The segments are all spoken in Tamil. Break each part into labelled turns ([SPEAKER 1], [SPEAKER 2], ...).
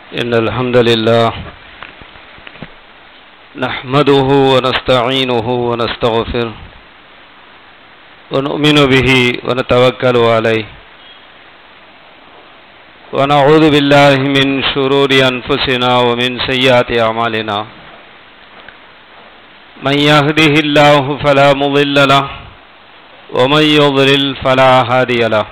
[SPEAKER 1] إن الحمد لله نحمده ونستعينه ونستغفره ونؤمن به ونتوكل عليه ونعوذ بالله من شرور أنفسنا ومن سيئات أعمالنا من يهده الله فلا مضل له ومن يضلل فلا هادي له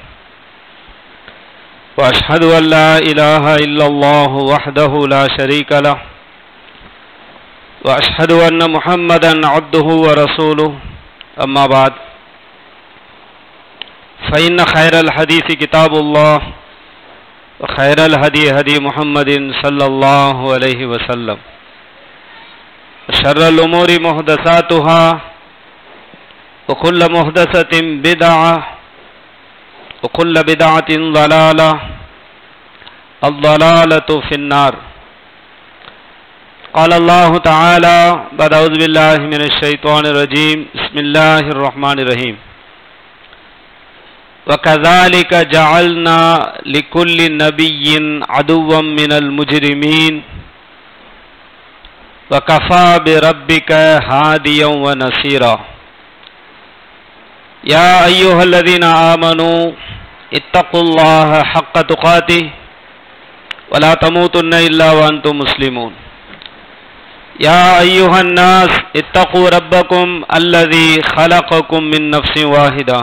[SPEAKER 1] واشهد ان لا اله الا الله وحده لا شريك له واشهد ان محمدا عبده ورسوله اما بعد فان خير الحديث كتاب الله وخير الهدي هدي محمد صلى الله عليه وسلم وشر الامور محدثاتها وكل محدثه بدعه وكل بدعة ضلالة الضلالة في النار قال الله تعالى بعد أعوذ بالله من الشيطان الرجيم بسم الله الرحمن الرحيم وكذلك جعلنا لكل نبي عدوا من المجرمين وكفى بربك هاديا ونصيرا يا أيها الذين آمنوا اتقوا الله حق تقاته ولا تموتن إلا وأنتم مسلمون يا أيها الناس اتقوا ربكم الذي خلقكم من نفس واحدة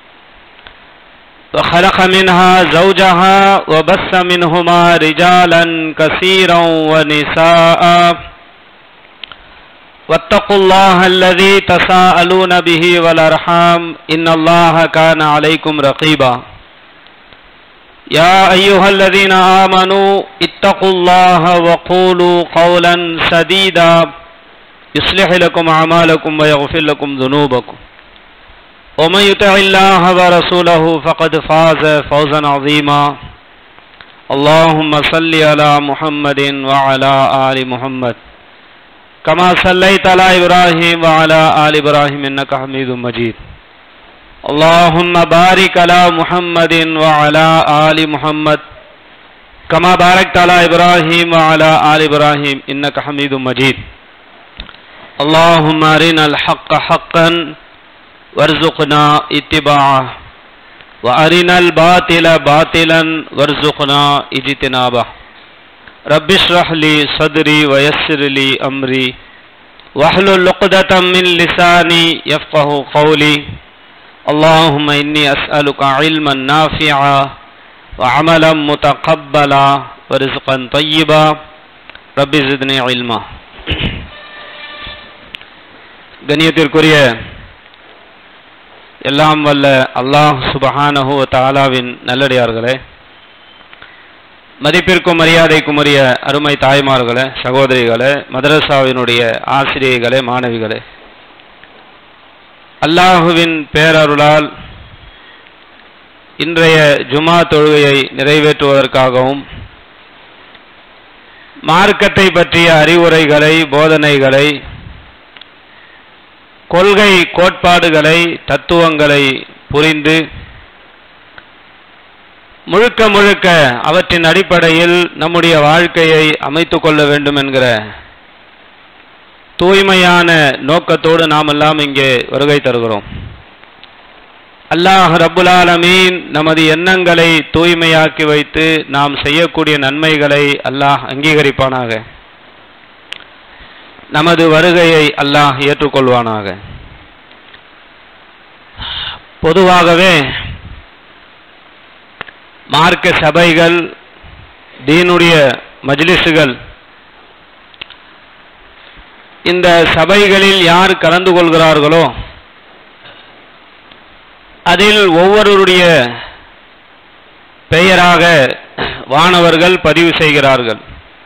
[SPEAKER 1] وخلق منها زوجها وبث منهما رجالا كثيرا ونساء واتقوا الله الذي تساءلون به والارحام ان الله كان عليكم رقيبا يا ايها الذين امنوا اتقوا الله وقولوا قولا سديدا يصلح لكم اعمالكم ويغفر لكم ذنوبكم ومن يطع الله ورسوله فقد فاز فوزا عظيما اللهم صل على محمد وعلى ال محمد كما صليت على إبراهيم وعلى آل إبراهيم إنك حميد مجيد اللهم بارك على محمد وعلى آل محمد كما باركت على إبراهيم وعلى آل إبراهيم إنك حميد مجيد اللهم أرنا الحق حقا وارزقنا اتباعه وأرنا الباطل باطلا وارزقنا اجتنابه رب اشرح لي صدري ويسر لي امري واحلل عقدة من لساني يفقه قولي اللهم اني اسالك علما نافعا وعملا متقبلا ورزقا طيبا رب زدني علما கண்ணியத்திற்குரிய எல்லாம் வல்ல அல்லாஹ் சுபஹானஹு தாலாவின் நல்லடியார்களே மதிப்பிற்கும் மரியாதைக்கும் உரிய அருமை தாய்மார்களே சகோதரிகளே மதரசாவினுடைய ஆசிரியர்களே மாணவிகளே அல்லாஹுவின் பேரருளால் இன்றைய ஜுமா தொழுகையை நிறைவேற்றுவதற்காகவும் மார்க்கத்தை பற்றிய அறிவுரைகளை போதனைகளை கொள்கை கோட்பாடுகளை தத்துவங்களை புரிந்து முழுக்க முழுக்க அவற்றின் அடிப்படையில் நம்முடைய வாழ்க்கையை அமைத்து கொள்ள வேண்டும் என்கிற தூய்மையான நோக்கத்தோடு நாம் எல்லாம் இங்கே வருகை தருகிறோம் அல்லாஹ் ரபுல் ஆலமீன் நமது எண்ணங்களை தூய்மையாக்கி வைத்து நாம் செய்யக்கூடிய நன்மைகளை அல்லாஹ் அங்கீகரிப்பானாக நமது வருகையை அல்லாஹ் ஏற்றுக்கொள்வானாக பொதுவாகவே மார்க்க சபைகள் தீனுடைய மஜ்லிஸுகள் இந்த சபைகளில் யார் கலந்து கொள்கிறார்களோ அதில் ஒவ்வொருவருடைய பெயராக வானவர்கள் பதிவு செய்கிறார்கள்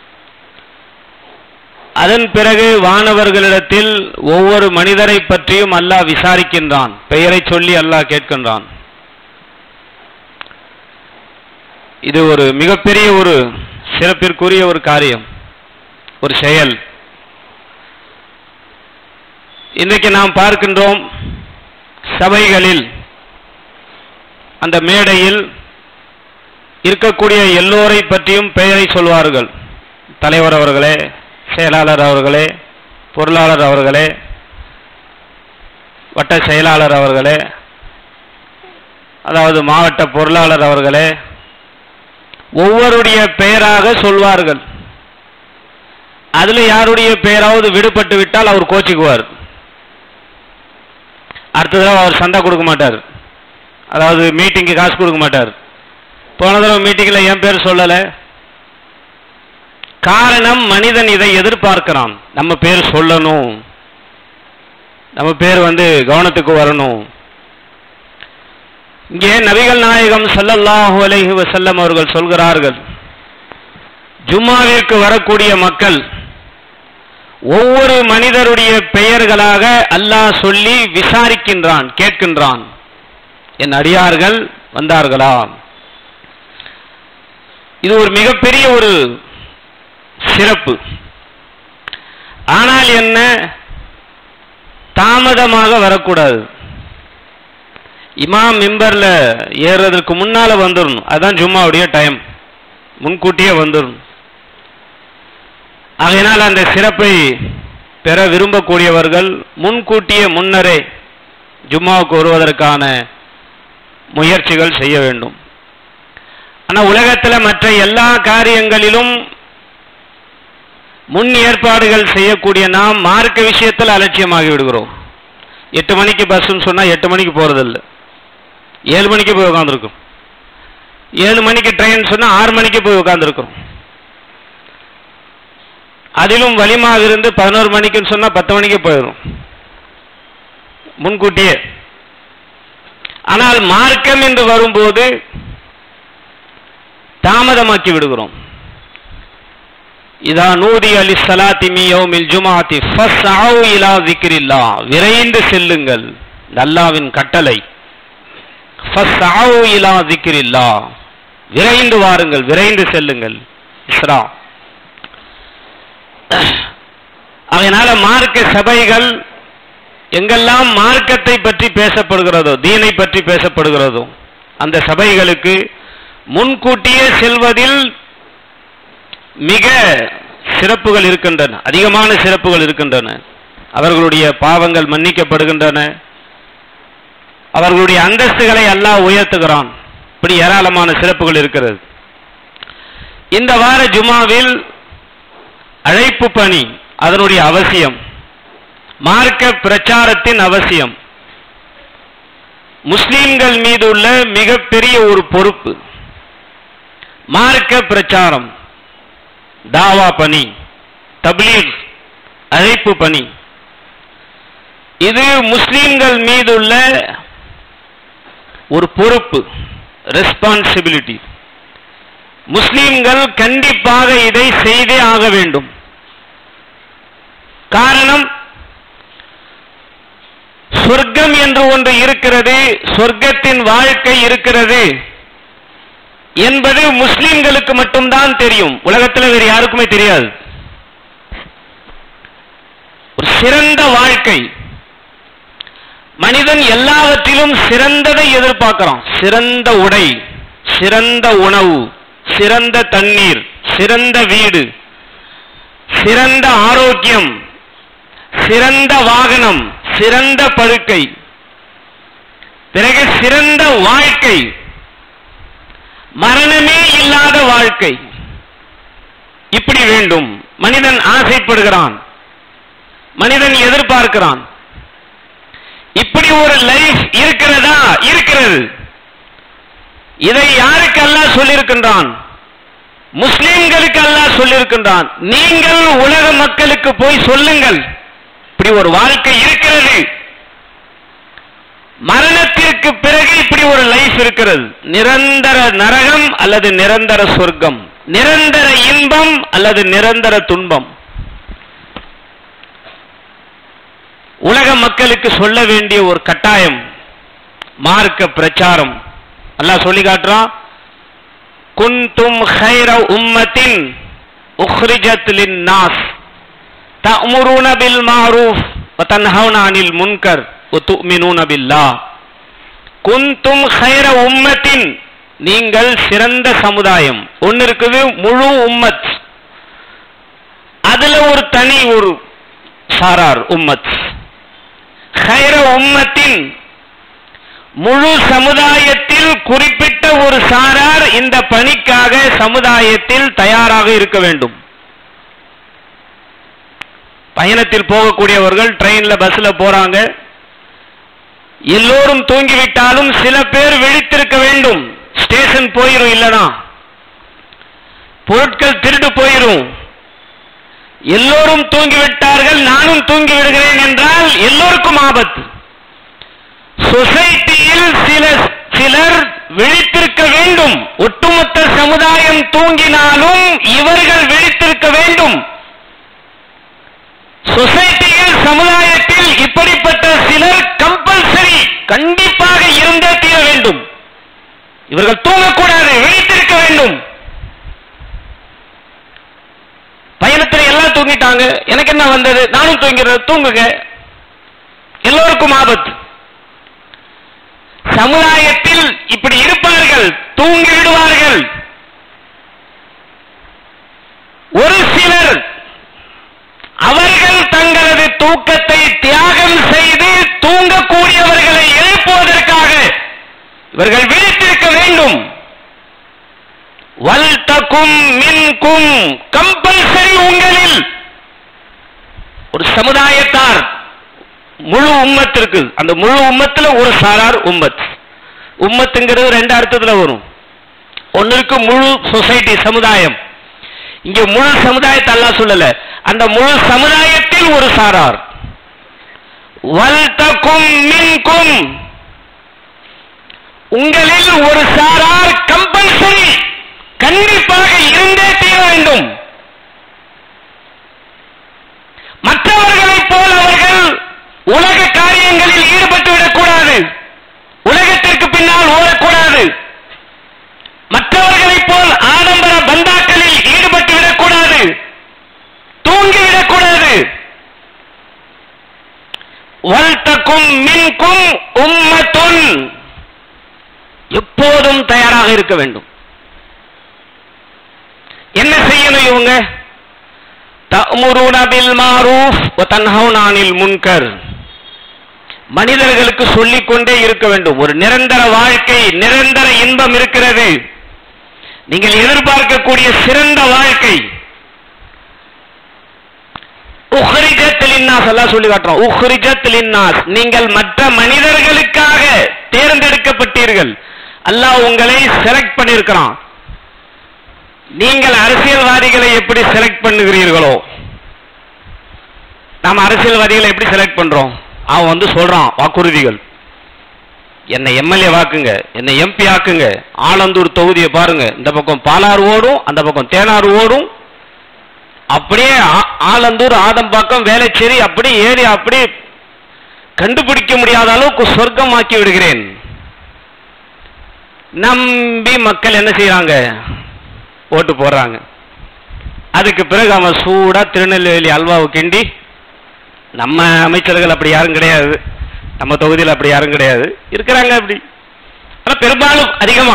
[SPEAKER 1] அதன் பிறகு வானவர்களிடத்தில் ஒவ்வொரு மனிதரை பற்றியும் அல்லாஹ் விசாரிக்கின்றான் பெயரை சொல்லி அல்லாஹ் கேட்கின்றான் இது ஒரு மிகப்பெரிய ஒரு சிறப்பிற்குரிய ஒரு காரியம் ஒரு செயல் இன்றைக்கு நாம் பார்க்கின்றோம் சபைகளில் அந்த மேடையில் இருக்கக்கூடிய எல்லோரை பற்றியும் பெயரை சொல்வார்கள் தலைவர் அவர்களே செயலாளர் அவர்களே பொருளாளர் அவர்களே வட்ட செயலாளர் அவர்களே அதாவது மாவட்ட பொருளாளர் அவர்களே ஒவ்வொருடைய பெயராக சொல்வார்கள் அதுல யாருடைய பெயராவது விடுபட்டு விட்டால் அவர் கோச்சிக்குவார் அடுத்ததாக அவர் சண்டை கொடுக்க மாட்டார் அதாவது மீட்டிங்க்கு காசு கொடுக்க மாட்டார் போன தடவை மீட்டிங்கில் என் பேர் சொல்லலை காரணம் மனிதன் இதை எதிர்பார்க்கிறான் நம்ம பேர் சொல்லணும் நம்ம பேர் வந்து கவனத்துக்கு வரணும் இங்கே நபிகள் நாயகம் ஸல்லல்லாஹு அலைஹி வஸல்லம் அவர்கள் சொல்கிறார்கள் ஜும்மாவிற்கு வரக்கூடிய மக்கள் ஒவ்வொரு மனிதருடைய பெயர்களாக அல்லாஹ் சொல்லி விசாரிக்கின்றான் கேட்கின்றான் என் அடியார்கள் வந்தார்களா இது ஒரு மிகப்பெரிய ஒரு சிறப்பு ஆனால் என்ன தாமதமாக வரக்கூடாது இமாம் மிம்பர்ல ஏறுறதுக்கு முன்னால வந்துடணும் அதுதான் ஜும்மாவுடைய டைம் முன்கூட்டியே வந்துடணும் ஆகையினால் அந்த சிறப்பை பெற விரும்பக்கூடியவர்கள் முன்கூட்டியே முன்னரே ஜும்மாவுக்கு வருவதற்கான முயற்சிகள் செய்ய வேண்டும் ஆனா உலகத்துல மற்ற எல்லா காரியங்களிலும் முன் ஏற்பாடுகள் செய்யக்கூடிய நாம் மார்க்க விஷயத்தில் அலட்சியமாகி விடுகிறோம் எட்டு மணிக்கு பஸ்ன்னு சொன்னா எட்டு மணிக்கு போறதில்ல ஏழு மணிக்கு போய் உட்காந்துருக்கும் ஏழு மணிக்கு ட்ரெயின் சொன்னா ஆறு மணிக்கு போய் உட்காந்துருக்கிறோம் அதிலும் வலிமாக இருந்து பதினோரு மணிக்குன்னு சொன்னா பத்து மணிக்கு போயிடும் முன்கூட்டியே ஆனால் மார்க்கம் என்று வரும்போது தாமதமாக்கி விடுகிறோம் இதா நூதி அலி சலாத்தி மியோமில் ஜுமாத்தி ஃபஸ்அவு இலா திக்ரில்லா விரைந்து செல்லுங்கள் அல்லாவின் கட்டளை ஃபஸ்அவு இலா திக்ரில்லா விரைந்து வாருங்கள் விரைந்து செல்லுங்கள் இஸ்ரா அதனால மார்க்க சபைகள் எங்கெல்லாம் மார்க்கத்தை பற்றி பேசப்படுகிறதோ தீனை பற்றி பேசப்படுகிறதோ அந்த சபைகளுக்கு முன்கூட்டியே செல்வதில் மிக சிறப்புகள் இருக்கின்றன அதிகமான சிறப்புகள் இருக்கின்றன அவர்களுடைய பாவங்கள் மன்னிக்கப்படுகின்றன அவர்களுடைய அந்தஸ்துகளை அல்லாஹ் உயர்த்துகிறான் இப்படி ஏராளமான சிறப்புகள் இருக்கிறது இந்த வார ஜுமாவில் அழைப்பு பணி அதனுடைய அவசியம் மார்க்க பிரச்சாரத்தின் அவசியம் முஸ்லிம்கள் மீது உள்ள மிகப்பெரிய ஒரு பொறுப்பு மார்க்க பிரச்சாரம் தாவா பணி தப்லீக் அழைப்பு பணி இது முஸ்லிம்கள் மீதுள்ள ஒரு பொறுப்பு ரெஸ்பான்சிபிலிட்டி முஸ்லிம்கள் கண்டிப்பாக இதை செய்தே ஆக வேண்டும் காரணம் சொர்க்கம் என்று ஒன்று இருக்கிறது சொர்க்கத்தின் வாழ்க்கை இருக்கிறது என்பது முஸ்லிம்களுக்கு மட்டும்தான் தெரியும் உலகத்தில் வேறு யாருக்குமே தெரியாது ஒரு சிறந்த வாழ்க்கை மனிதன் எல்லாவற்றிலும் சிறந்ததை எதிர்பார்க்கிறான் சிறந்த உடை சிறந்த உணவு சிறந்த தண்ணீர் சிறந்த வீடு சிறந்த ஆரோக்கியம் சிறந்த வாகனம் சிறந்த படுக்கை பிறகு சிறந்த வாழ்க்கை மரணமே இல்லாத வாழ்க்கை இப்படி வேண்டும் மனிதன் ஆசைப்படுகிறான் மனிதன் எதிர்பார்க்கிறான் இப்படி ஒரு லைஃப் இருக்கிறதா இருக்கிறது இதை யாருக்கு அல்லாஹ் சொல்லியிருக்கின்றான் முஸ்லிம்களுக்கு அல்லாஹ் சொல்லியிருக்கின்றான் நீங்கள் உலக மக்களுக்கு போய் சொல்லுங்கள் இப்படி ஒரு வாழ்க்கை இருக்கிறது மரணத்திற்கு பிறகு இப்படி ஒரு லைஃப் இருக்கிறது நிரந்தர நரகம் அல்லது நிரந்தர சொர்க்கம் நிரந்தர இன்பம் அல்லது நிரந்தர துன்பம் உலக மக்களுக்கு சொல்ல வேண்டிய ஒரு கட்டாயம் மார்க்க பிரச்சாரம் அல்லாஹ் சொல்லி காட்டுறான் குந்தும் ஹைர உம்மத்தின் உஹ்ரிஜத் லின்னாஸ் தஅமுருன பில் மாரூஃப் வ தன்ஹவுன அனில் முன்கர் வ துமினூன பில்லாஹ் குந்தும் ஹைர உம்மத்தின் நீங்கள் சிறந்த சமுதாயம் ஒன்னு இருக்குது முழு உம்மத் ஒரு தனி ஒரு சாரார் உம்மத் ஹைர உம்மத்தின் முழு சமுதாயத்தில் குறிப்பிட்ட ஒரு சாரார் இந்த பணிக்காக சமுதாயத்தில் தயாராக இருக்க வேண்டும் பயணத்தில் போகக்கூடியவர்கள் ட்ரெயின்ல பஸ்ல போறாங்க எல்லோரும் தூங்கிவிட்டாலும் சில பேர் விழித்திருக்க வேண்டும் ஸ்டேஷன் போயிரும் இல்லனா பொருட்கள் திருடு போயிரும் எல்லோரும் தூங்கிவிட்டார்கள் நானும் தூங்கி விடுகிறேன் என்றால் எல்லோருக்கும் ஆபத்து சொசைட்டியில் சில சிலர் விழித்திருக்க வேண்டும் ஒட்டுமொத்த சமுதாயம் தூங்கினாலும் இவர்கள் விழித்திருக்க வேண்டும் சொசைட்டியில் சமுதாயத்தில் இப்படிப்பட்ட சிலர் கம்பல்சரி கண்டிப்பாக இருந்தே தீர வேண்டும் இவர்கள் தூங்கக்கூடாது விழித்திருக்க வேண்டும் பயணத்தில் எல்லாம் தூங்கிட்டாங்க எனக்கு என்ன வந்தது நானும் தூங்கிறது தூங்குங்க எல்லோருக்கும் ஆபத்து சமுதாயத்தில் இப்படி இருப்பார்கள் தூங்கி விடுவார்கள் ஒரு சிலர் அவர்கள் தங்களது தூக்கத்தை தியாகம் செய்து தூங்கக்கூடியவர்களை எழுப்புவதற்காக இவர்கள் விழித்திருக்க வேண்டும் வல் தக்கும் மின்கும் கம்பல்சரி உங்களில் ஒரு சமுதாயத்தார் முழு உம்மத்திற்கு அந்த முழு உம்மத்துல ஒரு சாரார் உம்மத் உம்மத்துங்கிறது ரெண்டு அர்த்தத்துல வரும் ஒன்னுக்கு முழு சொசைட்டி சமுதாயம் இங்க முழு சமுதாயத்தை அல்லாஹ் சொல்லல அந்த முழு சமுதாயத்தில் ஒரு சாரார் வல் தக்கும் மின்கும் உங்களில் ஒரு சாரார் கம்பல்சரி கண்டிப்பாக இருந்தே தீர வேண்டும் மற்றவர்களைப் போல் அவர்கள் உலக காரியங்களில் ஈடுபட்டு விடக்கூடாது உலகத்திற்கு பின்னால் ஓடக்கூடாது மற்றவர்களைப் போல் ஆடம்பர பந்தாக்களில் ஈடுபட்டு விடக்கூடாது தூங்கி விடக்கூடாது வல்தக்கும் மின்கும் உம்மத்துன் எப்போதும் தயாராக இருக்க வேண்டும் என்ன செய்யணும் இவங்க தமுருன பில் மாரூஃப் வ தன்ஹவுன அனில் முன்கர் மனிதர்களுக்கு சொல்லிக் கொண்டே இருக்க வேண்டும் ஒரு நிரந்தர வாழ்க்கை நிரந்தர இன்பம் இருக்கிறது நீங்கள் எதிர்பார்க்கக்கூடிய சிறந்த வாழ்க்கை உஹ்ரிஜத் லின்னாஸ் எல்லாம் சொல்லி காட்டுறோம் உஹ்ரிஜத் லின்னாஸ் நீங்கள் மற்ற மனிதர்களுக்காக தேர்ந்தெடுக்கப்பட்டீர்கள் அல்லாஹ் உங்களை செலக்ட் பண்ணியிருக்கிறான் நீங்கள் அரசியல்வாதிகளை எப்படி செலக்ட் பண்ணுகிறீர்களோ நாம் அரசியல்வாதிகளை எப்படி செலக்ட் பண்றோம் அவன் வந்து சொல்றான் வாக்குறுதிகள் என்னை எம்எல்ஏ வாக்குங்க என்னை எம்பி ஆக்குங்க ஆலந்தூர் தொகுதியை பாருங்க இந்த பக்கம் பாலாறு ஓடும் அந்த பக்கம் தேனாறு ஓடும் அப்படியே ஆ- ஆலந்தூர் ஆதம்பாக்கம் வேலைச்சேரி அப்படி ஏறி அப்படி கண்டுபிடிக்க முடியாத அளவுக்கு சொர்க்கமாக்கி விடுகிறேன் நம்பி மக்கள் என்ன செய்றாங்க ஓட்டு போடுறாங்க அதுக்கு பிறகு அவன் சூடா திருநெல்வேலி அல்வாவை கிண்டி நம்ம அமைச்சர்கள் அப்படி யாரும் கிடையாது நம்ம தொகுதியில் அப்படி யாரும் கிடையாது இருக்கிறாங்க அப்படி ஆனா பெரும்பாலும் அதிகமா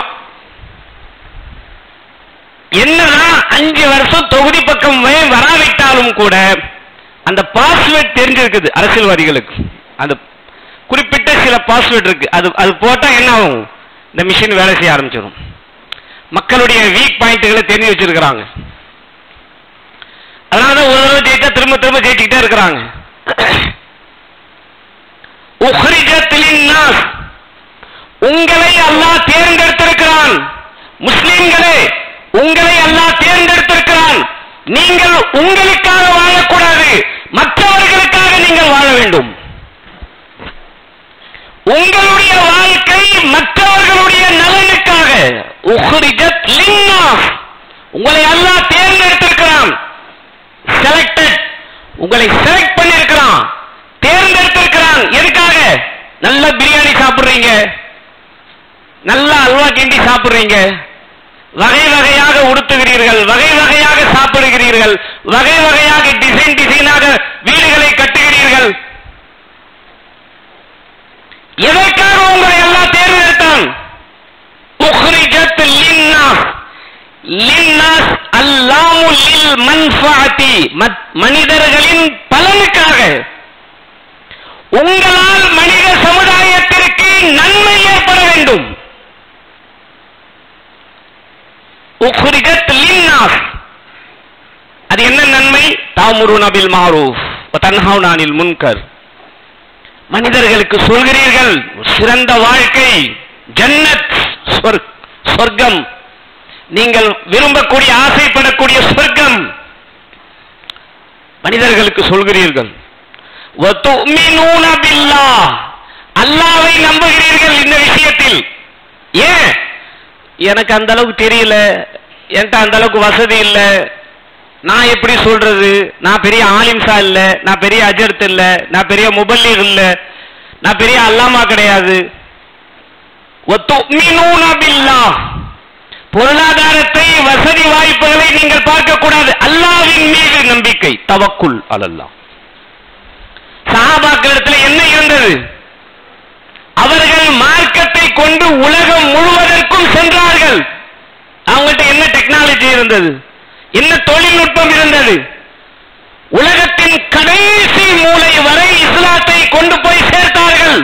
[SPEAKER 1] என்னதான் அஞ்சு வருஷம் தொகுதி பக்கம் வே- வராவிட்டாலும் கூட அந்த பாஸ்வேர்ட் தெரிஞ்சிருக்குது அரசியல்வாதிகளுக்கு அந்த குறிப்பிட்ட சில பாஸ்வேர்ட் இருக்கு அது அது போட்டா என்ன ஆகும் இந்த மிஷின் வேலை செய்ய ஆரம்பிச்சிடும் மக்களுடைய வீக் பாயிண்ட்களை தெரிஞ்சு வச்சிருக்கிறாங்க அதனால ஒரு தடவை ஜெயிச்சா திரும்ப திரும்ப ஜெயிச்சுக்கிட்டே இருக்கிறாங்க உஹ்ரிஜத் லின்னாஸ். உங்களை அல்லாஹ் தேர்ந்தெடுத்திருக்கிறான் முஸ்லிம்களே உங்களை அல்லாஹ் தேர்ந்தெடுத்திருக்கிறான் நீங்கள் உங்களுக்காக வாழக்கூடாது மற்றவர்களுக்காக நீங்கள் வாழ வேண்டும் உங்களுடைய வாழ்க்கை மற்றவர்களுடைய நலனுக்காக உஹ்ரிஜத் லின்னாஸ். உங்களை அல்லாஹ் தேர்ந்தெடுத்திருக்கிறான் செலக்டட் உங்களை செலக்ட் பண்ணிருக்கிறான் தேர்ந்தெடுத்திருக்கிறான் எதுக்காக நல்ல பிரியாணி சாப்பிடுறீங்க நல்ல அல்வா கிண்டி சாப்பிடுறீங்க வகை வகையாக உடுத்துகிறீர்கள் வகை வகையாக சாப்பிடுகிறீர்கள் வகை வகையாக டிசைன் டிசைனாக வீடுகளை கட்டுகிறீர்கள் எதற்காக உங்களை எல்லாம் தேர்ந்தெடுத்தான் உஹ்ரிஜத் லின்னாஸ். லின்னாஸ் அல்லாமு லில் மன்ஃபாத்தி மத்- மனிதர்களின் பலனுக்காக உங்களால் மனித சமுதாயத்திற்கு நன்மை ஏற்பட வேண்டும் உக்ரிஜத் லின்னாஸ் அது என்ன நன்மை தாமுருன பில் மாரூஃப் வ தன்ஹவுன அனில் முன்கர் மனிதர்களுக்கு சொல்கிறீர்கள் சிறந்த வாழ்க்கை ஜன்னத் சொர்க்- சொர்க்கம் நீங்கள் விரும்பக்கூடிய ஆசைப்படக்கூடிய சொர்க்கம் மனிதர்களுக்கு சொல்கிறீர்கள் وَتُؤْمِنُونَ بِاللَّهِ அல்லாவை நம்புகிறீர்கள் இந்த விஷயத்தில் ஏன் எனக்கு அந்த அளவுக்கு தெரியல என்கிட்ட அந்த அளவுக்கு வசதி இல்ல நான் எப்படி சொல்றது நான் பெரிய ஆலிம்சா இல்ல நான் பெரிய அஜர்த் இல்ல நான் பெரிய முபல்லிக் இல்ல நான் பெரிய அல்லாமா கிடையாது وَتُؤْمِنُونَ بِاللَّهِ பொருளாதாரத்தை வசதி வாய்ப்புகளை நீங்கள் பார்க்க கூடாது அல்லாவின் மீது நம்பிக்கை தவக்குல் அலல்லா சஹாபாக்களிடத்துல என்ன இருந்தது அவர்கள் மார்க்கத்தை கொண்டு உலகம் முழுவதற்கும் சென்றார்கள் அவங்கள்ட்ட என்ன டெக்னாலஜி இருந்தது என்ன தொழில்நுட்பம் இருந்தது உலகத்தின் கடைசி மூலை வரை இஸ்லாத்தை கொண்டு போய் சேர்த்தார்கள்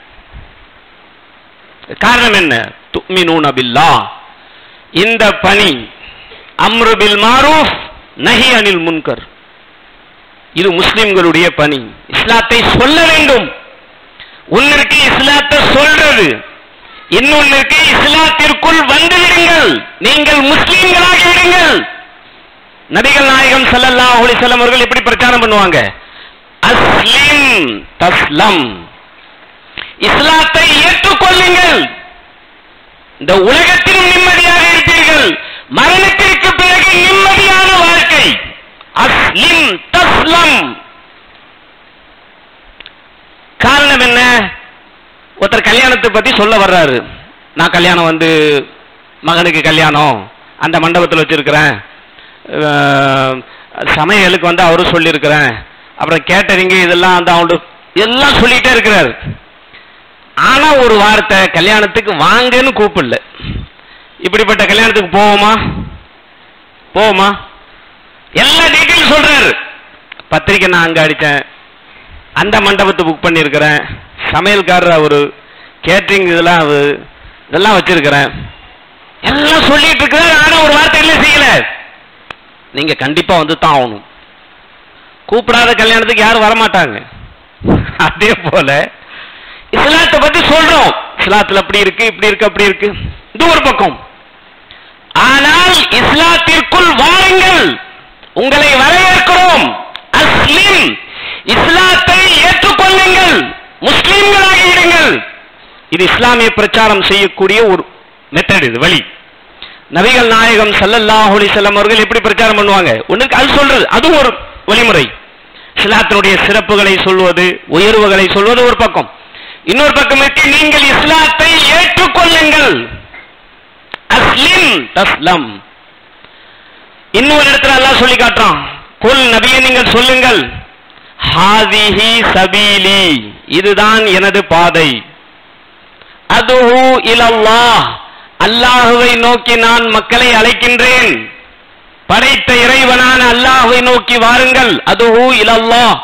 [SPEAKER 1] காரணம் என்ன துமினூன பில்லாஹ் இந்த பணி அம்ரு பில் மாரூஃப் நஹி அனில் முன்கர் இது முஸ்லிம்களுடைய பணி இஸ்லாத்தை சொல்ல வேண்டும் ஒன்னிற்கு இஸ்லாத்தை சொல்றது இன்னொன்னிற்கு இஸ்லாத்திற்குள் வந்து விடுங்கள் நீங்கள் முஸ்லிம்களாகி விடுங்கள் நபிகள் நாயகம் ஸல்லல்லாஹு அலைஹி வஸல்லம் அவர்கள் எப்படி பிரச்சாரம் பண்ணுவாங்க அஸ்லிம் தஸ்லம் இஸ்லாத்தை ஏற்றுக்கொள்ளுங்கள் இந்த உலகத்திலும் நிம்மதியாக இருப்பீர்கள் மரணத்திற்கு பிறகு நிம்மதியான வாழ்க்கை அஸ்லிம் தஸ்லம் காரணம் என்ன ஒருத்தர் கல்யாணத்தை பத்தி சொல்ல வர்றாரு நான் கல்யாணம் வந்து மகனுக்கு கல்யாணம் அந்த மண்டபத்தில் வச்சிருக்கிறேன் அஹ், சமையலுக்கு வந்து அவரும் சொல்லியிருக்கிறேன் அப்புறம் கேட்டரிங்க இதெல்லாம் வந்து அவனோட எல்லாம் சொல்லிட்டே இருக்கிறார் ஆனா ஒரு வார்த்தை கல்யாணத்துக்கு வாங்கன்னு கூப்பிடல இப்படிப்பட்ட கல்யாணத்துக்கு போவோமா போவோமா எல்லா டீட்டெயில் சொல்றாரு பத்திரிக்கை நான் அங்க அடிச்சேன் அந்த மண்டபத்தை புக் பண்ணியிருக்கிறேன் சமையல்காரர் அவரு கேட்டரிங் இதெல்லாம் அவரு- இதெல்லாம் வச்சிருக்கிறேன் எல்லாம் சொல்லிட்டு இருக்கிறார் ஆனா ஒரு வார்த்தை இல்லை செய்யல நீங்க கண்டிப்பா வந்து தான் ஆகணும் கூப்பிடாத கல்யாணத்துக்கு யாரும் வரமாட்டாங்க அதே போல இஸ்லாத்தை பத்தி சொல்றோம் இஸ்லாத்துல அப்படி இருக்கு இப்படி இருக்கு அப்படி இருக்கு இது ஒரு பக்கம் ஆனால் இஸ்லாத்திற்குள் வாருங்கள் உங்களை வரவேற்கிறோம் அஸ்லிம் இஸ்லாத்தை ஏற்றுக்கொள்ளுங்கள் முஸ்லிம்களாகி விடுங்கள் இது இஸ்லாமிய பிரச்சாரம் செய்யக்கூடிய ஒரு மெத்தட் இது வழி நபிகள் நாயகம் ஸல்லல்லாஹு அலைஹி வஸல்லம் அவர்கள் எப்படி பிரச்சாரம் பண்ணுவாங்க ஒண்ணுக்கு அது சொல்றது அது ஒரு வழிமுறை இஸ்லாத்தினுடைய சிறப்புகளை சொல்வது உயர்வுகளை சொல்வது ஒரு பக்கம் இன்னொரு பக்கம் இருக்கு நீங்கள் இஸ்லாத்தை ஏற்றுக்கொள்ளுங்கள் அஸ்லிம் தஸ்லம் இன்னொரு இடத்துல அல்லாஹ் சொல்லி காட்டுறான் குல் நபியை நீங்கள் சொல்லுங்கள் ஹாதிஹி சபீலி இதுதான் எனது பாதை அதுஹு இலல்லாஹ் அல்லாஹுவை நோக்கி நான் மக்களை அழைக்கின்றேன் படைத்த இறைவனான அல்லாஹுவை நோக்கி வாருங்கள் அதுஹு இலல்லாஹ்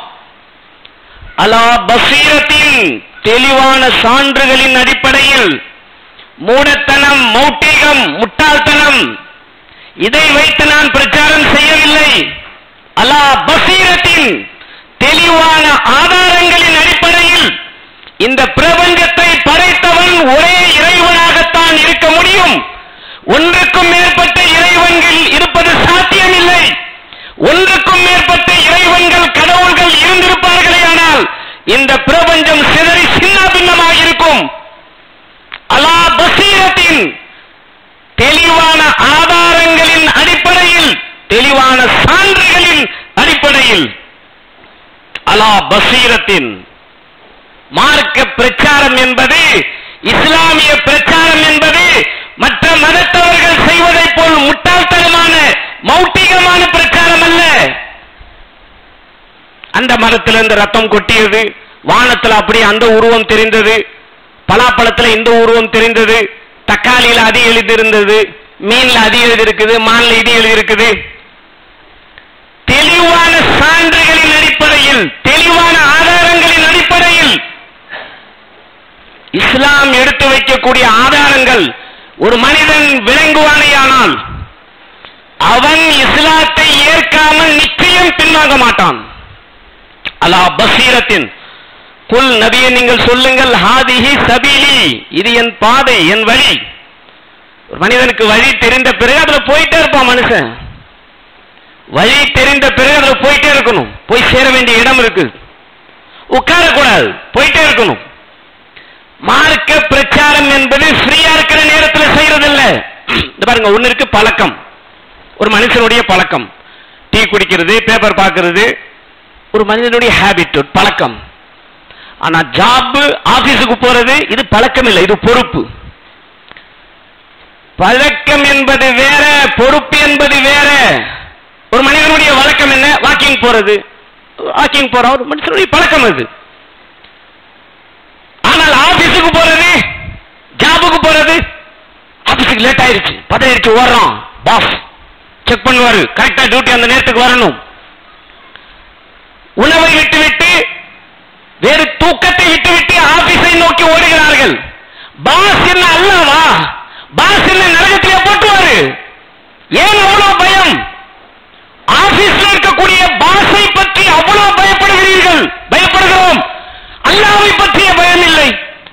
[SPEAKER 1] அலா பசீரத்தின் தெளிவான சான்றுகளின் அடிப்படையில் மூடத்தனம் மௌட்டிகம் முட்டாள்தனம் இதை வைத்து நான் பிரச்சாரம் செய்யவில்லை அலா பசீரத்தின் தெளிவான ஆதாரங்களின் அடிப்படையில் இந்த பிரபஞ்சத்தை படைத்தவன் ஒரே இறைவனாகத்தான் இருக்க முடியும் ஒன்றுக்கும் மேற்பட்ட இறைவன்கள் இருப்பது சாத்தியமில்லை ஒன்றுக்கும் மேற்பட்ட இறைவன்கள் கடவுள்கள் இருந்திருப்பார்களே ஆனால் இந்த பிரபஞ்சம் சிதறி சின்ன பின்னமாக இருக்கும் அலா பசீரத்தின் தெளிவான ஆதாரங்களின் அடிப்படையில் தெளிவான சான்றுகளின் அடிப்படையில் அலா பசீரத்தின் மார்க்க பிரச்சாரம் என்பது இஸ்லாமிய பிரச்சாரம் என்பது மற்ற மதத்தவர்கள் செய்வதைப் போல் முட்டாள்தனமான மௌட்டிகமான பிரச்சாரம் அல்ல அந்த மரத்திலிருந்து ரத்தம் கொட்டியது வானத்துல அப்படி அந்த உருவம் தெரிந்தது பலாப்பழத்துல இந்த உருவம் தெரிந்தது தக்காளியில அது எழுதியிருந்தது மீன்ல அது எழுதி இருக்குது மான்ல இது எழுதி இருக்குது தெளிவான சான்றுகளின் அடிப்படையில் தெளிவான ஆதாரங்களின் அடிப்படையில் இஸ்லாம் எடுத்து வைக்கக்கூடிய ஆதாரங்கள் ஒரு மனிதன் விளங்குவானேயானால் அவன் இஸ்லாத்தை ஏற்காமல் நிச்சயம் பின்வாங்க மாட்டான் அலா பசீரத்தின் குல் நபியை நீங்கள் சொல்லுங்கள் ஹாதிஹி சபீலி இது என் பாதை என் வழி ஒரு மனிதனுக்கு வழி தெரிந்த பிறகு அதுல போயிட்டே இருப்பான் மனுஷன் வழி தெரிந்த பிறகு அதுல போயிட்டே இருக்கணும் போய் சேர வேண்டிய இடம் இருக்கு உட்காரக்கூடாது போயிட்டே இருக்கணும் மார்க்க பிரச்சாரம் என்பது ஃப்ரீயா இருக்கிற நேரத்தில் செய்யறதில்ல இந்த பாருங்க ஒண்ணு இருக்கு பழக்கம் ஒரு மனுஷனுடைய பழக்கம் டீ குடிக்கிறது பேப்பர் பார்க்கிறது ஒரு மனிதனுடைய ஹேபிட் பழக்கம் ஆனா ஜாப் ஆபீஸுக்கு போறது இது பழக்கம் இல்லை இது பொறுப்பு பழக்கம் என்பது வேற பொறுப்பு என்பது வேற ஒரு மனிதனுடைய வழக்கம் என்ன வாக்கிங் போறது வாக்கிங் போற ஒரு மனுஷனுடைய பழக்கம் அது ஆனால் ஆபீஸுக்கு போறது ஜாபுக்கு போறது ஆபீஸுக்கு லேட் ஆயிருச்சு பதவிடுச்சு ஓடுறோம் பாஸ் செக் பண்ணுவாரு கரெக்டா டியூட்டி அந்த நேரத்துக்கு வரணும் உணவை விட்டுவிட்டு வேறு தூக்கத்தை விட்டுவிட்டு ஆபீஸை நோக்கி ஓடுகிறார்கள் பாஸ் என்ன அல்லவா பாஸ் என்ன நரகத்திலே போட்டுவாரு ஏன் அவ்வளவு பயம் ஆபீஸ்ல இருக்கக்கூடிய பாஸை பற்றி அவ்வளவு பயப்படுகிறீர்கள் பயப்படுகிறோம் அல்லாவை பற்றிய பயம் இல்லை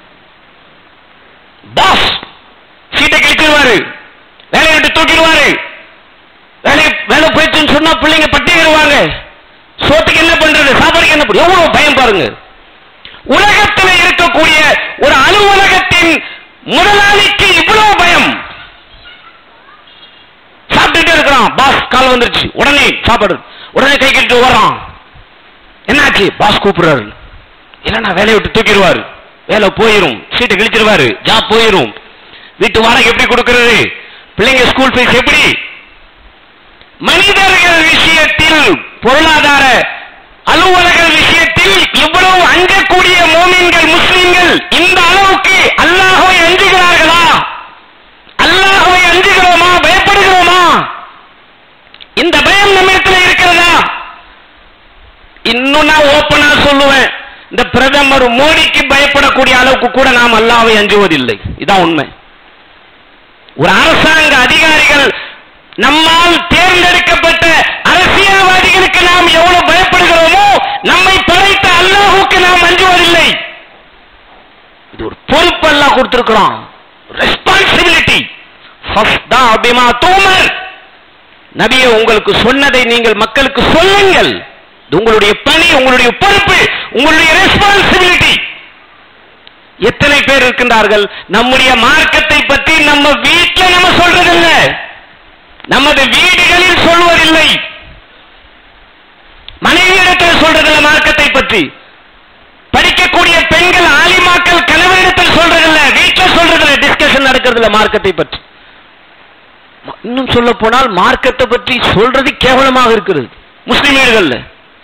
[SPEAKER 1] பாஸ் சீட்டை கிழிச்சிருவாரு வேலையை விட்டு தூக்கிடுவாரு வேலை வேலை போயிடுச்சுன்னு சொன்னா பிள்ளைங்க பட்டியலிடுவாங்க சோத்துக்கு என்ன பண்றது சாப்பாடுக்கு என்ன பண்ணு எவ்வளவு பயம் பாருங்க உலகத்தில் இருக்கக்கூடிய ஒரு அலுவலகத்தின் முதலாளிக்கு இவ்வளவு பயம் சாப்பிட்டுட்டே இருக்கிறான் பாஸ் கால் வந்துருச்சு உடனே சாப்பாடு உடனே கை கட்டிட்டு வர்றான் என்னாச்சு பாஸ் கூப்பிடுறாரு இல்லைன்னா வேலையை விட்டு தூக்கிடுவாரு வேலை போயிரும் சீட்டை கிழிச்சிருவாரு ஜாப் போயிரும் வீட்டு வாடகை எப்படி கொடுக்கிறது பிள்ளைங்க ஸ்கூல் ஃபீஸ் எப்படி மனிதர்கள் விஷயத்தில் பொருளாதார அலுவலர்கள் விஷயத்தில் இவ்வளவு அஞ்சக்கூடிய மோமீன்கள் முஸ்லிம்கள் இந்த அளவுக்கு அல்லாஹ்வை அஞ்சுகிறார்களா அல்லாஹ்வை அஞ்சுகிறோமா பயப்படுகிறோமா இந்த பயம் நம்மிடத்தில் இருக்கிறதா இன்னும் நான் ஓப்பனா சொல்லுவேன் இந்த பிரதமர் மோடிக்கு பயப்படக்கூடிய அளவுக்கு கூட நாம் அல்லாவை அஞ்சுவதில்லை இதான் உண்மை ஒரு அரசாங்க அதிகாரிகள் நம்மால் தேர்ந்தெடுக்கப்பட்ட அரசியல்வாதிகளுக்கு நாம் எவ்வளவு பயப்படுகிறோமோ நம்மை படைத்த அல்லாஹுக்கு நாம் அஞ்சுவதில்லை இது ஒரு பொறுப்பு அல்லாஹ் கொடுத்திருக்கிறோம் ரெஸ்பான்சிபிலிட்டி அபிமா தூமர் நபியை உங்களுக்கு சொன்னதை நீங்கள் மக்களுக்கு சொல்லுங்கள் இது உங்களுடைய பணி உங்களுடைய பொறுப்பு உங்களுடைய ரெஸ்பான்சிபிலிட்டி எத்தனை பேர் இருக்கின்றார்கள் நம்முடைய மார்க்கத்தை பற்றி நம்ம வீட்டில் நம்ம சொல்றதில்ல நமது வீடுகளில் சொல்வதில்லை மனைவியிடத்தில் சொல்றதில்ல மார்க்கத்தை பற்றி படிக்கக்கூடிய பெண்கள் ஆலிமாக்கள் கணவனிடத்தில் சொல்றதில்ல வீட்டில் சொல்றதில்ல டிஸ்கஷன் நடக்கிறதில்ல மார்க்கத்தை பற்றி இன்னும் சொல்ல போனால் மார்க்கத்தை பற்றி சொல்றது கேவலமாக இருக்கிறது முஸ்லிம் வீடுகள்ல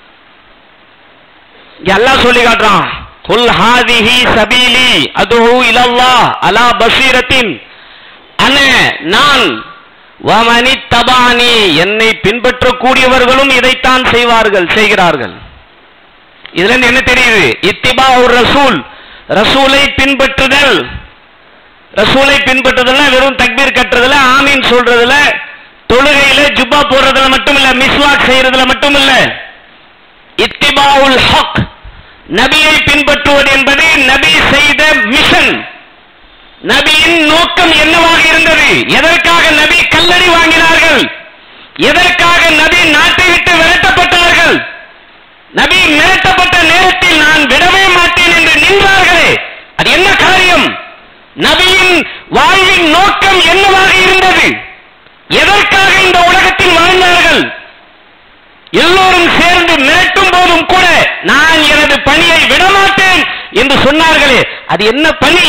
[SPEAKER 1] இங்க அல்லாஹ் சொல்லி காட்டுறான் குல் ஹாதிஹி சபீலி அதுஹு இலல்லாஹ் அலா பசீரத்தின் அன நான் வமனி தபானி என்னை பின்பற்றக்கூடியவர்களும் இதைத்தான் செய்வார்கள் செய்கிறார்கள் இதுல இருந்து என்ன தெரியுது இத்திபா ஒரு ரசூல் ரசூலை பின்பற்றுதல் ரசூலை பின்பற்றுதல்னா வெறும் தக்பீர் கட்டுறதுல ஆமீன் சொல்றதுல தொழுகையில ஜுப்பா போடுறதுல மட்டும் இல்ல மிஸ்வாக் செய்யறதுல மட்டும் இல்ல இத்திபாவுல் ஹக் நபியை பின்பற்றுவது என்பது நபி செய்த மிஷன் நபியின் நோக்கம் என்னவாக இருந்தது எதற்காக நபி கல்லடி வாங்கினார்கள் எதற்காக நபி நாட்டை விட்டு விரட்டப்பட்டார்கள் நபி மிரட்டப்பட்ட நேரத்தில் நான் விடவே மாட்டேன் என்று நின்றார்களே அது என்ன காரியம் நபியின் வாழ்வின் நோக்கம் என்னவாக இருந்தது எதற்காக இந்த உலகத்தில் வாழ்ந்தார்கள் எல்லோரும் சேர்ந்து மிரட்டும் போதும் கூட நான் எனது பணியை விடமாட்டேன் என்று சொன்னார்களே அது என்ன பணி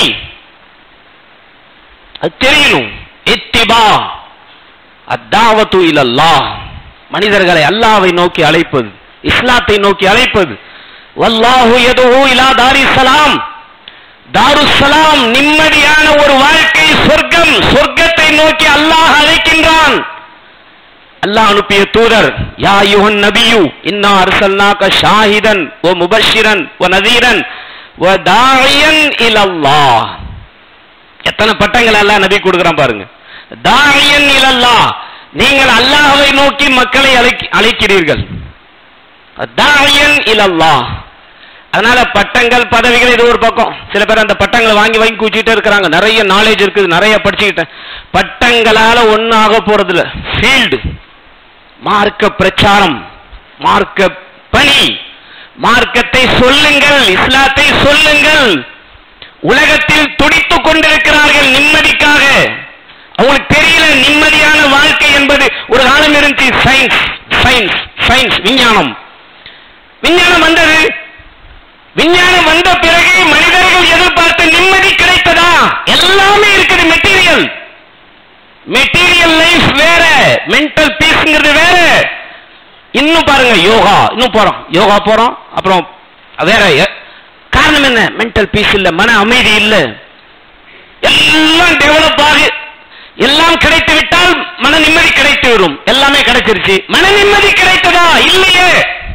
[SPEAKER 1] அது தெரியணும் இத்திபா அத்தாவத்து இலல்லாஹ் மனிதர்களை அல்லாவை நோக்கி அழைப்பது இஸ்லாத்தை நோக்கி அழைப்பது வல்லாஹு யதுஹு இலா தாரிஸ் ஸலாம் தாருசலாம் நிம்மதியான ஒரு வாழ்க்கை சொர்க்கம் சொர்க்கத்தை நோக்கி அல்லாஹ் அழைக்கின்றான் அல்லாஹ் அனுப்பிய தூதர் யா யுஹன் நபியு இன்னா அர்சல்னாக ஷாஹிதன் ஓ முபஷிரன் ஓ நதீரன் ஓ தாயன் இலல்லாஹ் எத்தனை பட்டங்கள் அல்லாஹ் நபி கொடுக்குறான் பாருங்க தாயன் இலல்லாஹ் நீங்கள் அல்லாஹ்வை நோக்கி மக்களை அழைக்க- அழைக்கிறீர்கள் தாயன் இலல்லாஹ் அதனால பட்டங்கள் பதவிகள் இது ஒரு பக்கம் சில பேர் அந்த பட்டங்களை வாங்கி வாங்கி குச்சிட்டே இருக்கிறாங்க நிறைய நாலேஜ் இருக்குது நிறைய படிச்சுக்கிட்டேன் பட்டங்களால ஒன்னும் ஆக போறது இல்ல ஃபீல்டு மார்க்க பிரச்சாரம் மார்க்க பணி மார்க்கத்தை சொல்லுங்கள் இஸ்லாத்தை சொல்லுங்கள் உலகத்தில் துடித்துக் கொண்டிருக்கிறார்கள் நிம்மதிக்காக அவங்களுக்கு தெரியல நிம்மதியான வாழ்க்கை என்பது ஒரு காலம் இருந்துச்சு சயின்ஸ் சயின்ஸ் சயின்ஸ் விஞ்ஞானம் விஞ்ஞானம் வந்தது விஞ்ஞானம் வந்த பிறகு மனிதர்கள் எதிர்பார்த்த நிம்மதி கிடைத்ததா எல்லாமே இருக்குது மெட்டீரியல் மெட்டீரியல் லைஃப் வேற மென்டல் பீஸ்ங்கிறது வேற இன்னும் பாருங்க யோகா இன்னும் போறோம் யோகா போறோம் அப்புறம் வேற எ- காரணம் என்ன மென்டல் பீஸ் இல்ல மன அமைதி இல்ல எல்லாம் டெவலப் ஆகி எல்லாம் கிடைத்து விட்டால் மன நிம்மதி கிடைத்து வரும் எல்லாமே கிடைச்சிருச்சு மன நிம்மதி கிடைத்ததா இல்லையே